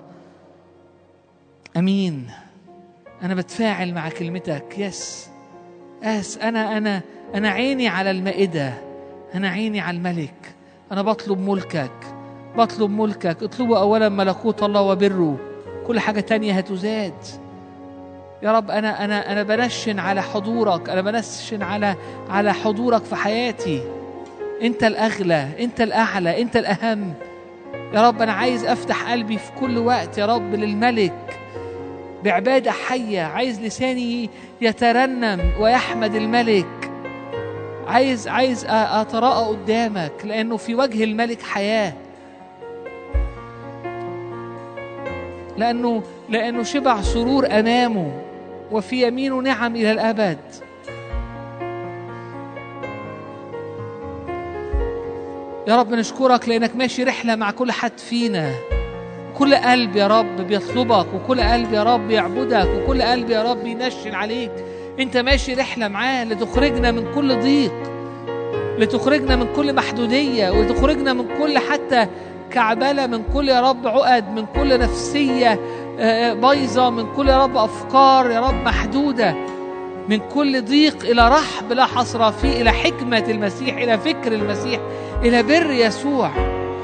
أمين أنا بتفاعل مع كلمتك يس أس أنا أنا أنا عيني على المائدة أنا عيني على الملك أنا بطلب ملكك بطلب ملكك اطلبوا أولا ملكوت الله وبره كل حاجة تانية هتزاد يا رب انا انا انا بنشن على حضورك انا بنشن على على حضورك في حياتي انت الاغلى انت الاعلى انت الاهم يا رب انا عايز افتح قلبي في كل وقت يا رب للملك بعباده حيه عايز لساني يترنم ويحمد الملك عايز عايز أ- اتراءى قدامك لانه في وجه الملك حياه لأنه لأنه شبع سرور أمامه وفي يمينه نعم إلى الأبد يا رب نشكرك لأنك ماشي رحلة مع كل حد فينا كل قلب يا رب بيطلبك وكل قلب يا رب يعبدك وكل قلب يا رب ينشن عليك انت ماشي رحلة معاه لتخرجنا من كل ضيق لتخرجنا من كل محدودية وتخرجنا من كل حتى كعبلة من كل يا رب عقد من كل نفسية آه، بايظة من كل يا رب أفكار يا رب محدودة من كل ضيق إلى رحب لا حصر فيه إلى حكمة المسيح إلى فكر المسيح إلى بر يسوع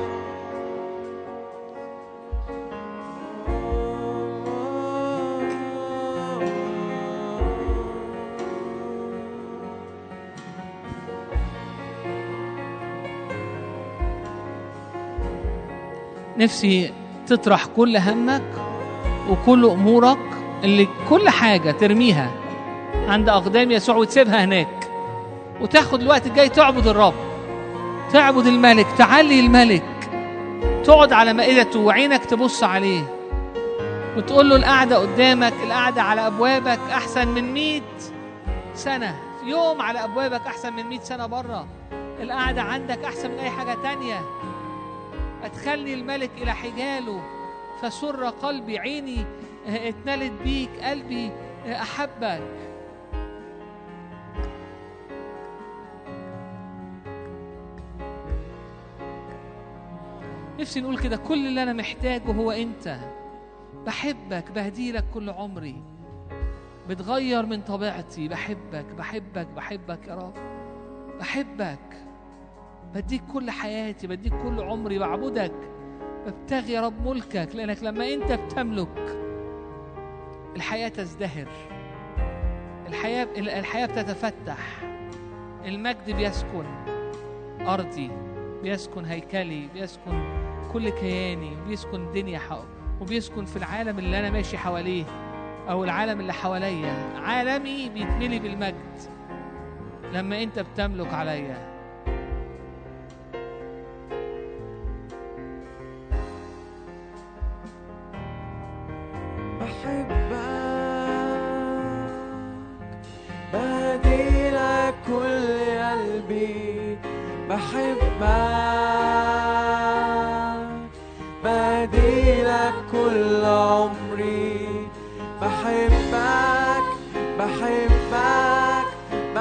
نفسي تطرح كل همك وكل امورك اللي كل حاجه ترميها عند اقدام يسوع وتسيبها هناك وتاخد الوقت الجاي تعبد الرب تعبد الملك تعلي الملك تقعد على مائدته وعينك تبص عليه وتقول له القعدة قدامك القعدة على أبوابك أحسن من مئة سنة يوم على أبوابك أحسن من مئة سنة بره القعدة عندك أحسن من أي حاجة تانية أدخلني الملك إلى حجاله فسر قلبي عيني آه، اتملت بيك قلبي آه، أحبك نفسي نقول كده كل اللي أنا محتاجه هو أنت بحبك بهديلك كل عمري بتغير من طبيعتي بحبك بحبك بحبك يا رب بحبك بديك كل حياتي بديك كل عمري بعبدك ببتغي يا رب ملكك لأنك لما أنت بتملك الحياة تزدهر الحياة الحياة بتتفتح المجد بيسكن أرضي بيسكن هيكلي بيسكن كل كياني بيسكن الدنيا حق وبيسكن في العالم اللي أنا ماشي حواليه أو العالم اللي حواليا عالمي بيتملي بالمجد لما أنت بتملك عليا
بحبك بديلك كل قلبي بحبك بديلك كل عمري بحبك بحبك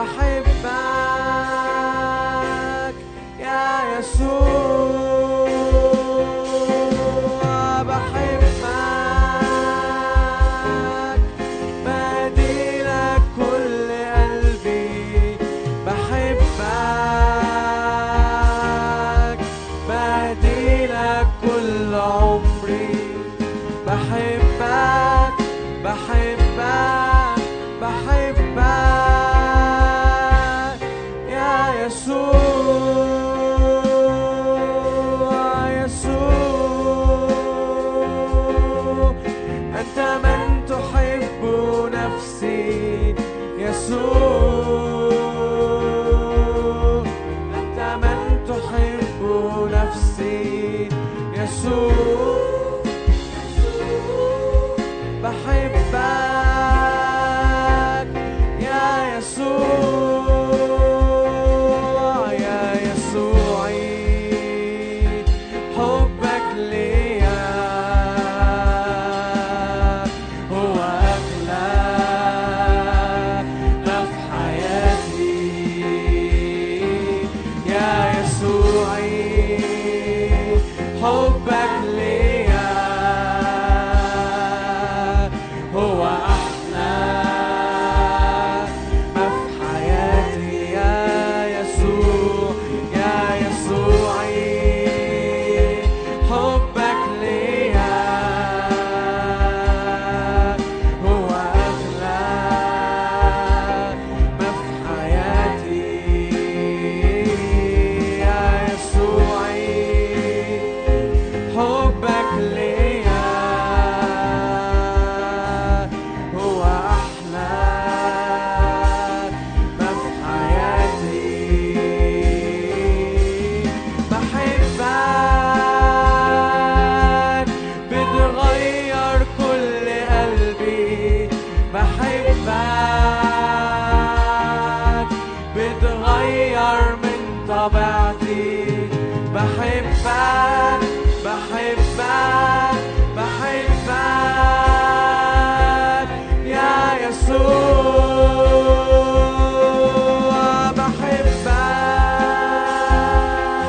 بحبك يا يسوع بحبك بديلك كل بحبك بحبك بحبك يا يسوع يسوع أنت من تحب نفسي يسوع أنت من تحب نفسي يسوع بحبك يا يسوع يا يسوعي حبك ليا هو أغلى ما في حياتي يا يسوعي حبك ليا هو أحلى ما في حياتي يا يسوع يا يسوعي حبك ليا هو أغلى ما في حياتي يا يسوعي حبك ليا هو أحلى ما في حياتي بحبك بتغير كل قلبي بحبك بتغير من طبيعتي بحبك بحبك بحبك يا يسوع بحبك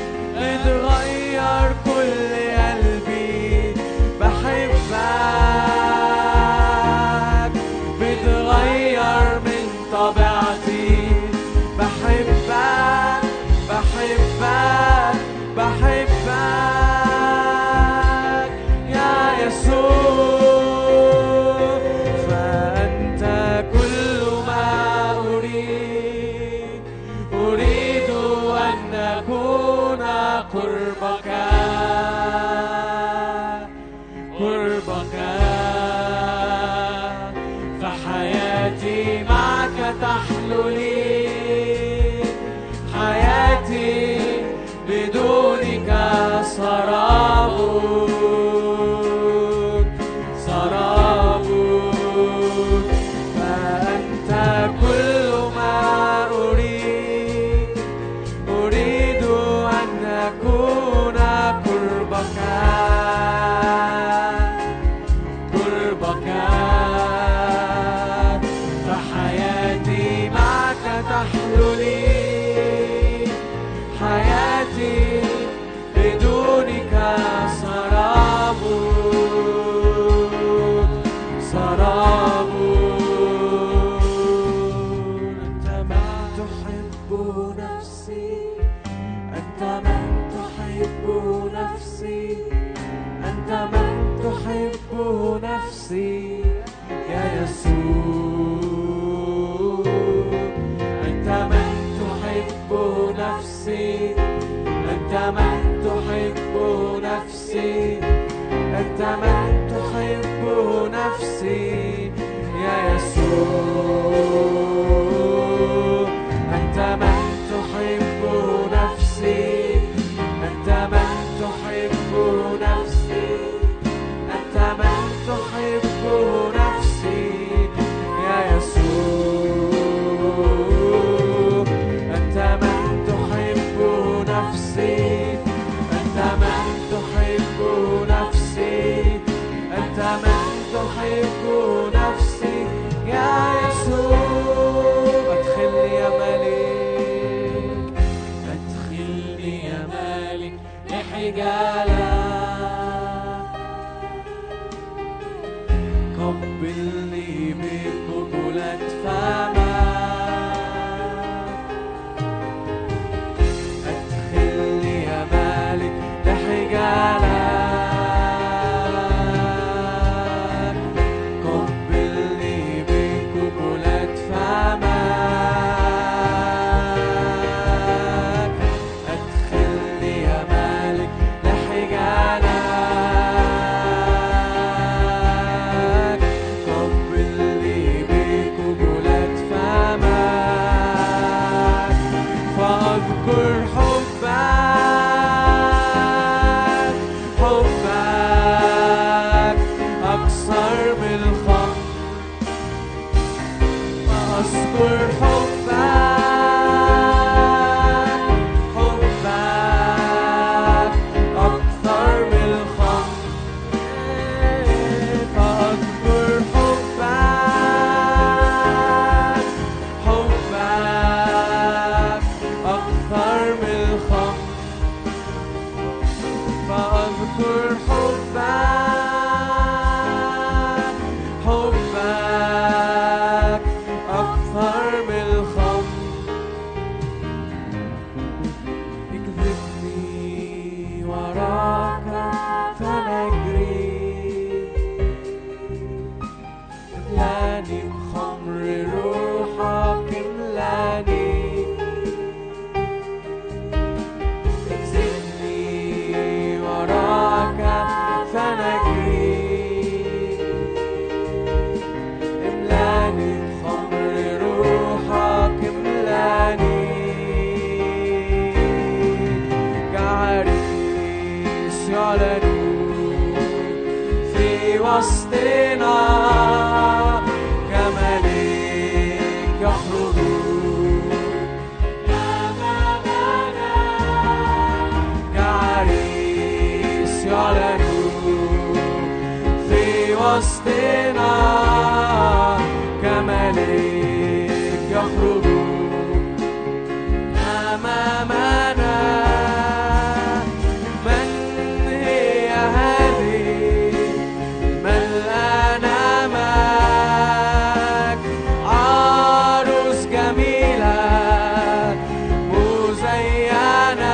بتغير كل قلبي بحبك بتغير من طبيعتي بحبك بحبك بحبك يا يسوع فأنت كل ما أريد أريد أن أكون قربك قربك فحياتي معك تحلو لي حياتي بدونك سراب سراب فأنت كل ما أريد أريد أن أكون قربك قربك فحياتي معك تحلو لي حياتي بدونك سراب سراب أنت من تحب نفسي أنت من تحب نفسي أنت من تحب نفسي يا يسوع أنت من تحب نفسي أنت من تحب نفسي أنت من تحب نفسي يا يسوع أنت من تحب نفسي أنت من تحب نفسي أنت من تحب نفسي يا يسوع أنت من تحب نفسي أنت من تحب نفسي أنت من تحب نفسي يا يسوع أدخلني يا ملك أدخلني يا مالك لحجالك قبلني بقبلة فمك أدخلني يا مالك لحجالك وسطنا كملك يخرج كعريس يعلن في وسطنا كملك يخرج أمامنا من هي هذه ملأنا معك عروس جميلة مزينة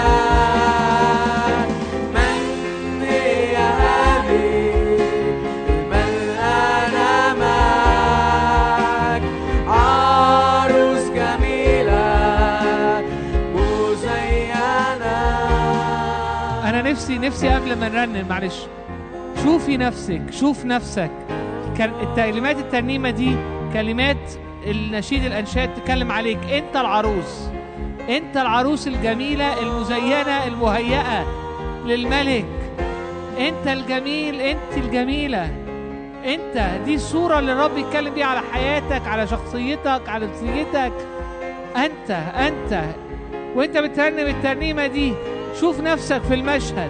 من هي هذه ملأنا معك عروس جميلة مزينة
انا نفسي نفسي قبل ما نرنم معلش شوفي نفسك شوف نفسك كان الكلمات الترنيمه دي كلمات النشيد الانشاد تكلم عليك انت العروس انت العروس الجميله المزينه المهيئه للملك انت الجميل انت الجميله انت دي الصوره اللي الرب يتكلم بيها على حياتك على شخصيتك على نفسيتك انت انت وانت بترنم الترنيمه دي شوف نفسك في المشهد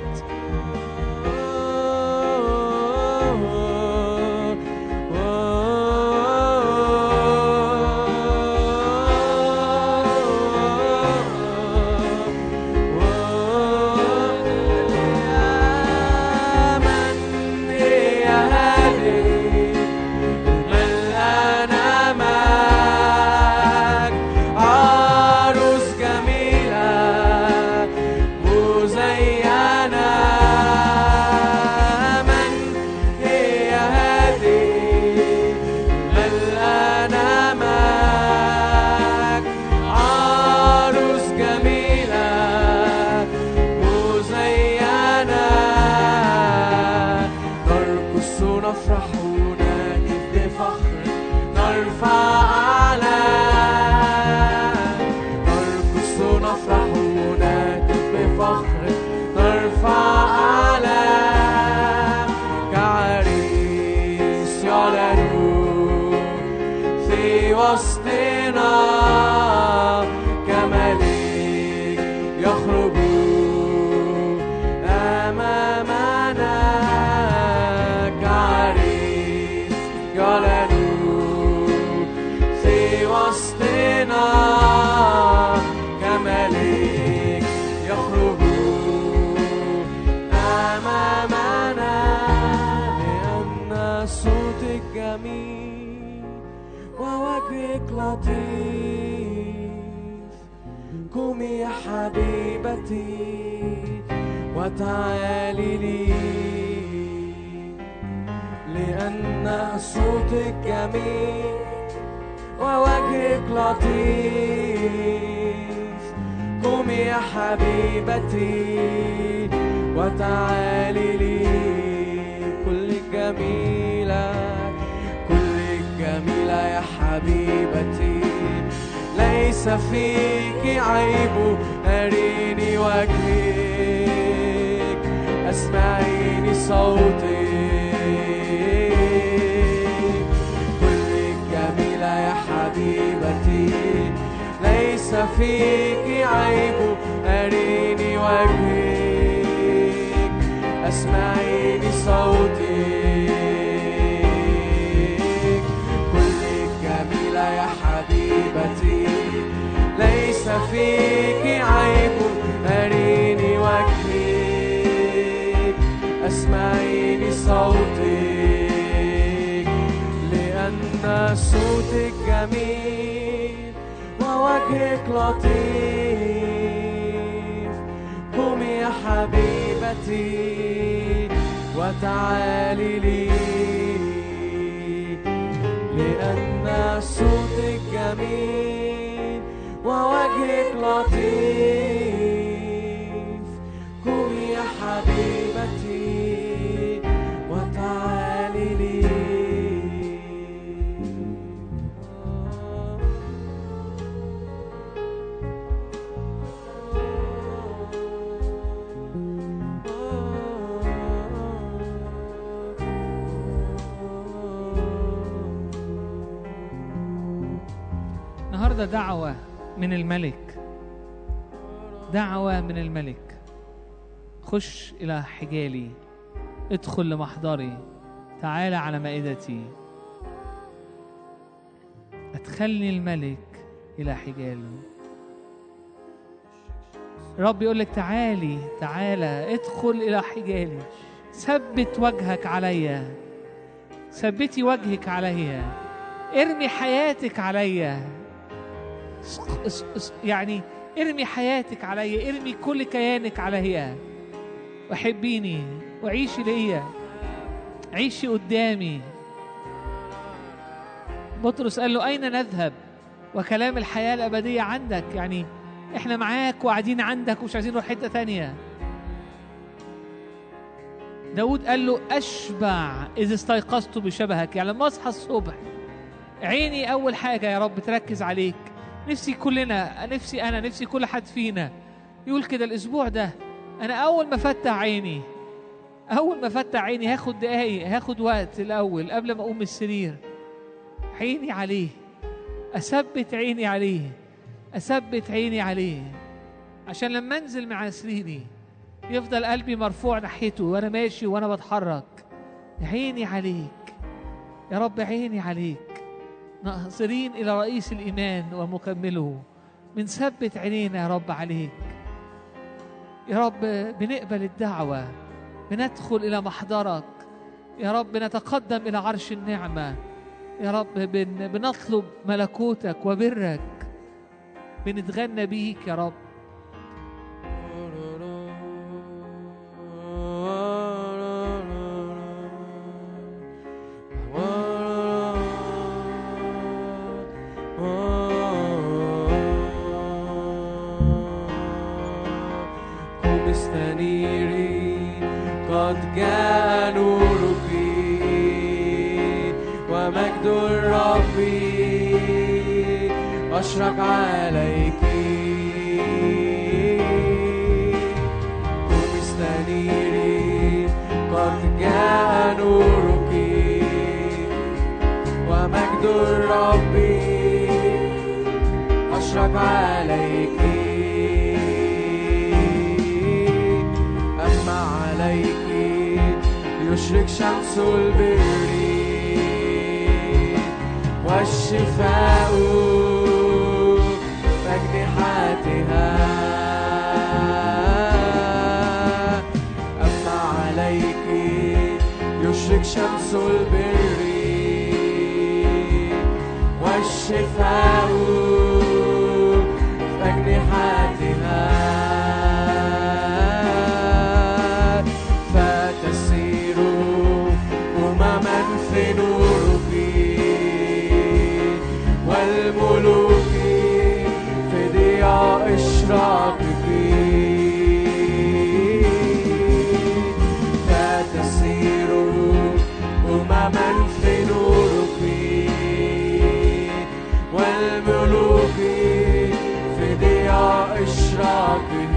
من هي هذه ملأنا معك عروس جميلة مزينة من هي هذه ملأنا معك عروس جميلة مزينة نرقص نفرح نهتف بفخر نرفع أعلام نرقص نفرح نهتف بفخر نرفع أعلام كعريس يعلن في وسطنا كملك يخرج أمامنا كعريس يعلن في وسطنا كملك يخرج أمامنا لأن صوتك جميل ووجهك لطيف قومي يا حبيبتي وتعالي لي لأن صوتك جميل ووجهك لطيف قومي يا حبيبتي وتعالي لي كلك جميلة كلك جميلة يا حبيبتي ليس فيك عيب أريني وجهك أسمعيني صوتك كلك جميلة يا حبيبتي ليس فيك عيب أريني وجهك أسمعيني صوتك كلك جميلة يا حبيبتي ليس فيك عيب أريني وجهك أسمعيني صوتك لأن صوتك جميل ووجهك لطيف قومي يا حبيبتي وتعالي لي لأن صوتك جميل ووجهك لطيف قومي يا حبيبتي وتعالي لي
النهارده دعوة من الملك دعوة من الملك خش إلى حجالي ادخل لمحضري تعال على مائدتي أدخلني الملك إلى حجاله رب يقول لك تعالي تعالى ادخل إلى حجالي ثبت وجهك عليا ثبتي وجهك عليا ارمي حياتك عليا اس- اس- اس- يعني ارمي حياتك عليا ارمي كل كيانك عليا وحبيني وعيشي ليا عيشي قدامي بطرس قال له أين نذهب وكلام الحياة الأبدية عندك يعني احنا معاك وقاعدين عندك ومش عايزين نروح حتة تانية داود قال له أشبع إذ استيقظت بشبهك يعني لما أصحى الصبح عيني أول حاجة يا رب تركز عليك نفسي كلنا نفسي أنا نفسي كل حد فينا يقول كده الأسبوع ده أنا أول ما أفتح عيني أول ما أفتح عيني هاخد دقايق هاخد وقت الأول قبل ما أقوم من السرير عيني عليه أثبت عيني عليه أثبت عيني عليه عشان لما أنزل مع سريري يفضل قلبي مرفوع ناحيته وأنا ماشي وأنا بتحرك عيني عليك يا رب عيني عليك ناظرين إلى رئيس الإيمان ومكمله بنثبت عينينا يا رب عليك يا رب بنقبل الدعوة بندخل إلى محضرك يا رب نتقدم إلى عرش النعمة يا رب بن بنطلب ملكوتك وبرك بنتغنى بيك يا رب
قم استنيري قد جاء نورك ومجد الرب أشرق عليك قم استنيري قد جاء نورك ومجد الرب أشرق عليك أما عليك يشرق شمس البر والشفاء بأجنحتها أما عليك يشرق شمس البر والشفاء بأجنحتها فتسير أمما في نورك والملوك في ضياء إشراقك فتسير أمما في نورك والملوك في ضياء إشراقك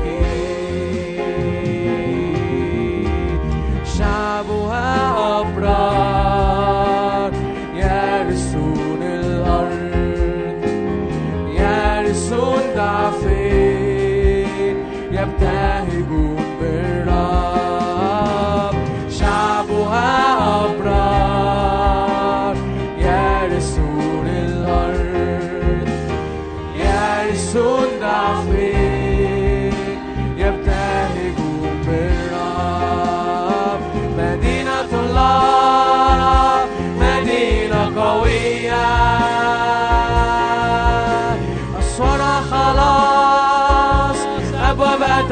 شعبها أبرار يرثون الأرض يرثون ضعفين يبتهجون بالرب شعبها أبرار يرثون الأرض يرثون ضعفين يبتهجون بالرب مدينة الله مدينة قوية أسوارها خلاص أبواب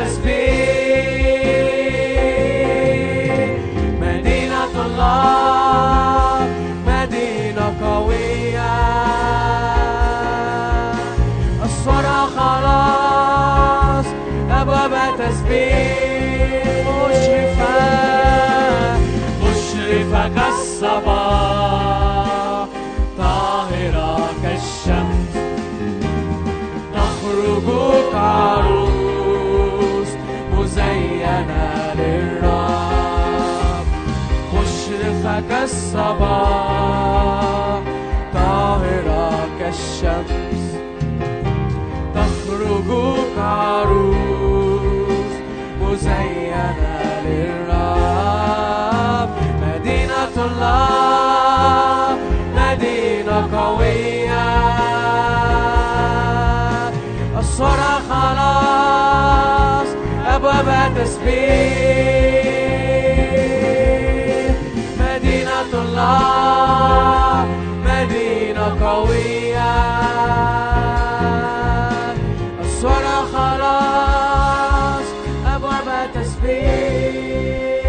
تسبيح مدينة الله مدينة قوية أسوارها خلاص أبواب تسبيح مشرفة مشرفة كالصباح طاهرة كالشمس تخرج كعروس مزينة للرب مشرفة كالصباح طاهرة كالشمس عروس مزينة للرب مدينة الله مدينة قوية أسوارها خلاص أبواب تسبيح مدينة الله مدينة قوية أسوارها خلاص أبواب تسبيح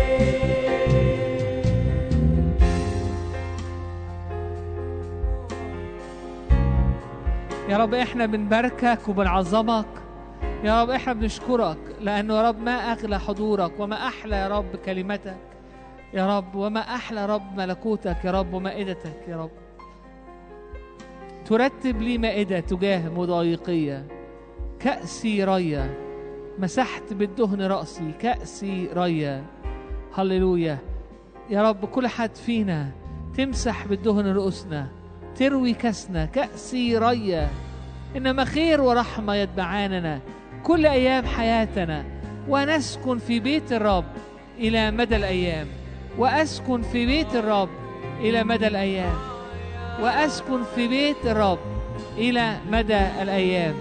يا رب احنا بنباركك وبنعظمك يا رب احنا بنشكرك لانه يا رب ما اغلى حضورك وما احلى يا رب كلمتك يا رب وما احلى يا رب ملكوتك يا رب ومائدتك يا رب ترتب لي مائده تجاه مضايقيه كأسي ريا مسحت بالدهن رأسي كأسي ريا هللويا يا رب كل حد فينا تمسح بالدهن رؤوسنا تروي كسنا كأسي ريا إنما خير ورحمة يتبعاننا كل أيام حياتنا ونسكن في بيت الرب إلى مدى الأيام وأسكن في بيت الرب إلى مدى الأيام وأسكن في بيت الرب إلى مدى الأيام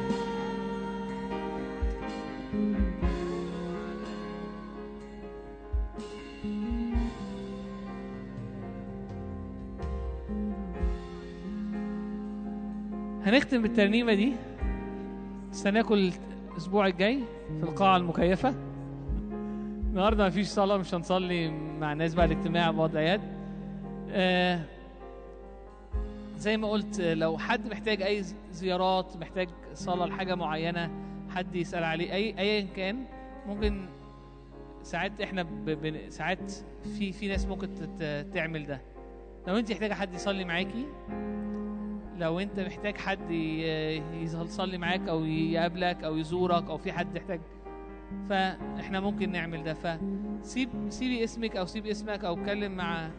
هنختم بالترنيمة دي استناكم الأسبوع الجاي في القاعة المكيفة النهارده مفيش صلاة مش هنصلي مع الناس بعد الاجتماع بوضع يد آه زي ما قلت آه، لو حد محتاج أي ز- زيارات محتاج صلاة لحاجة معينة حد يسأل عليه أي أيا كان ممكن ساعات احنا ب... ب... ساعات في في ناس ممكن تت... تعمل ده لو انت محتاجه حد يصلي معاكي لو انت محتاج حد ي- يصلي معاك او يقابلك او يزورك او في حد يحتاج فاحنا ممكن نعمل ده فسيب سيبي اسمك او سيب اسمك او اتكلم مع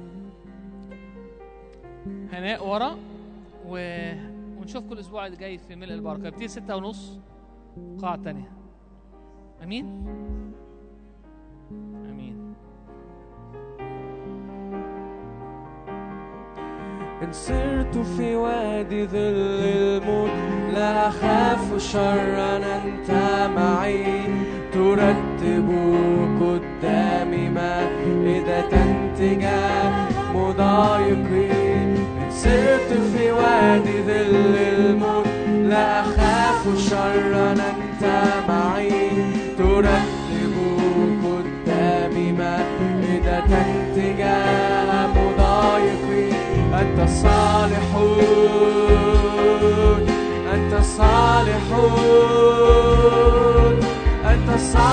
هناء ورا و... ونشوفكم الاسبوع الجاي في ملء البركه بتيجي ستة ونص قاعة تانية امين امين
إن سرت في وادي ظل الموت لا أخاف شرا أنت معي ترتب قدامي مائدة تجاه مضايقين إن سرت في وادي ظل الموت لا أخاف شرا أنت معي ترتب قدامي مائدة تجاه مضايقين أنت الصالحون أنت الصالحون أنت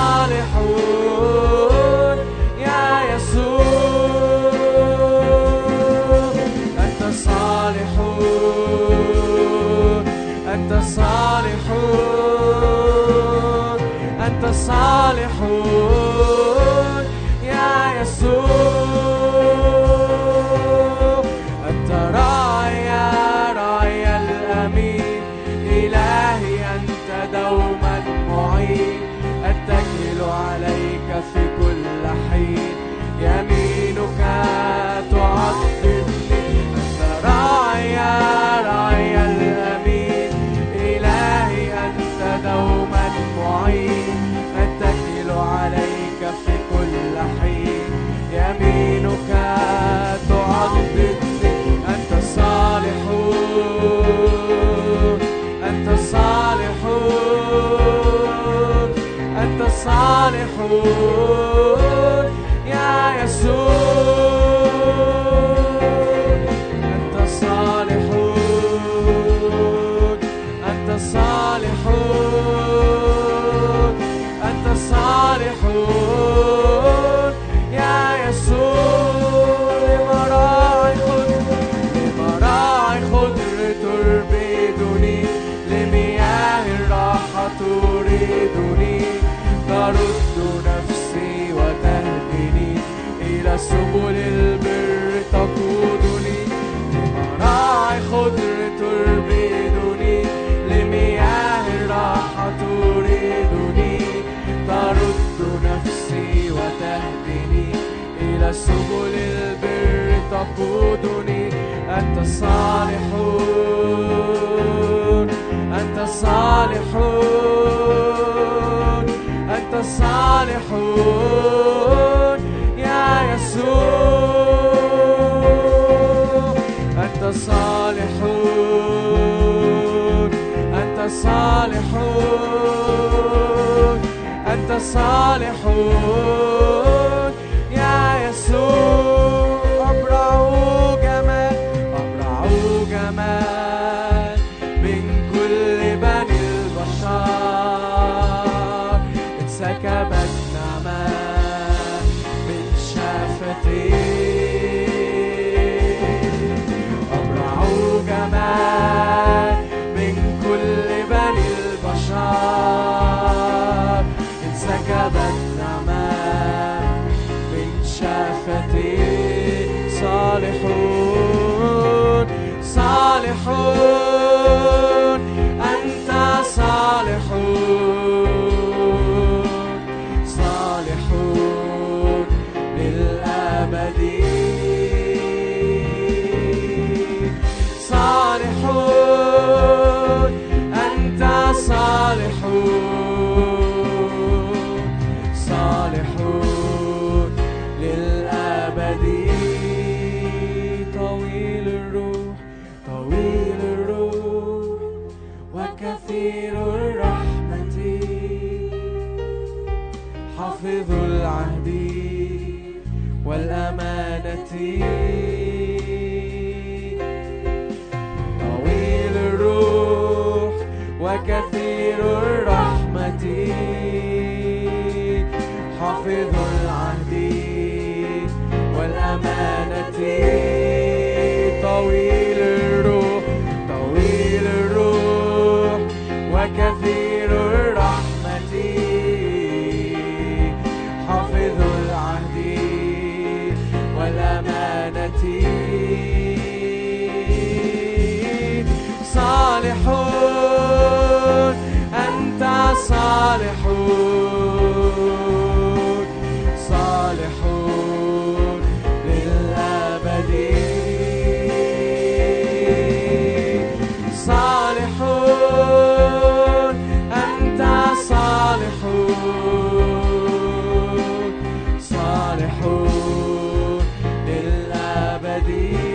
الصالحون يا يسوع أنت الصالحون أنت الصالحون أنت الصالحون يا يسوع أنت راعي راعي الأمين إلهي أنت دوما معين أتكل عليك في كل يقودني أنت صالحون أنت صالحون أنت صالحون يا يسوع أنت صالحون أنت صالحون أنت صالحون يا يسوع أبرع جمال أبرع جمال من كل بني البشر انسكبت نعمة من شفتي أبرع جمال من كل بني البشر انسكبت نعمة من شفتي صالحون صالحون أنت صالحون صالحون للأبد صالحون أنت صالحون صالحون للأبد طويل الروح طويل الروح وكثير الرحمة حافظ العهد والأمانة طويل الروح وكثير الرحمة حافظ العهد والأمانة طويل الروح طويل الروح وكثير الرحمة حافظ العهد والأمانة صالحون أنت صالحون صالحون للأبد صالحون أنت صالحون صالحون للأبد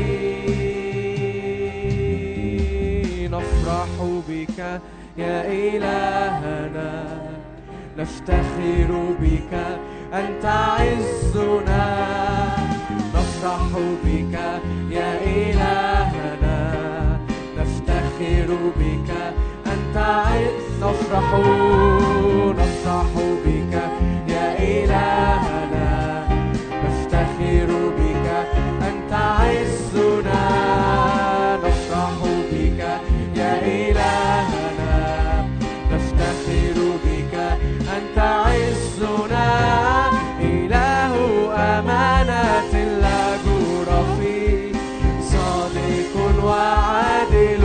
نفرح بك يا إلهنا نفتخر بك أنت عزنا نفرح بك يا إلهنا نفتخر بك أنت عز نفرح نفرح بك يا إلهنا نفتخر بك أنت عزنا نفرح بك يا إلهنا نفتخر بك أنت عزنا إله أمانة لا جور فيه صادق وعادل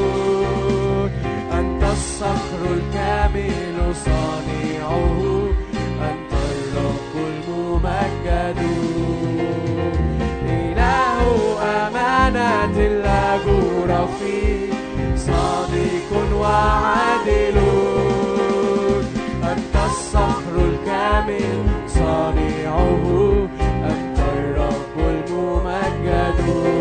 أنت الصخر الكامل صانعه أنت الرب الممجد إله أمانة لا جور فيه صادق وعادل أنت الصخر الكامل صانعه أنت الرب الممجد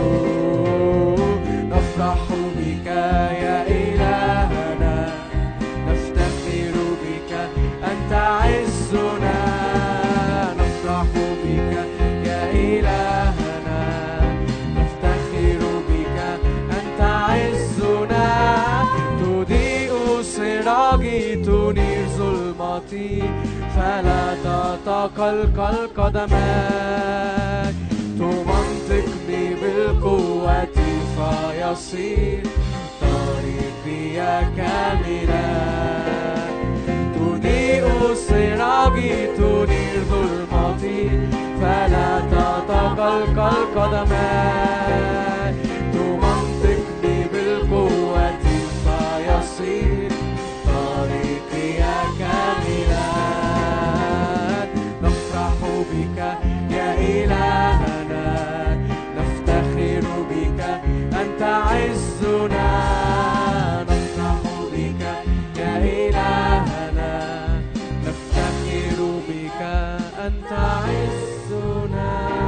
نفرح بك يا إلهنا نفتخر بك أنت عزنا نفرح بك يا إلهنا نفتخر بك أنت عزنا تضيء سراجي تنير ظلمتي فلا تتقلقل قدماك تمنطقني بالقوة فيصير طريقي كاملا تضيء سراجي تنير ظلمتي فلا تتقلقل قدماك تمنطقني بالقوة فيصير طريقي كاملا نفرح بك يا إلهنا نفتخر عزنا نفرح بك يا إلهنا نفتخر بك أنت عزنا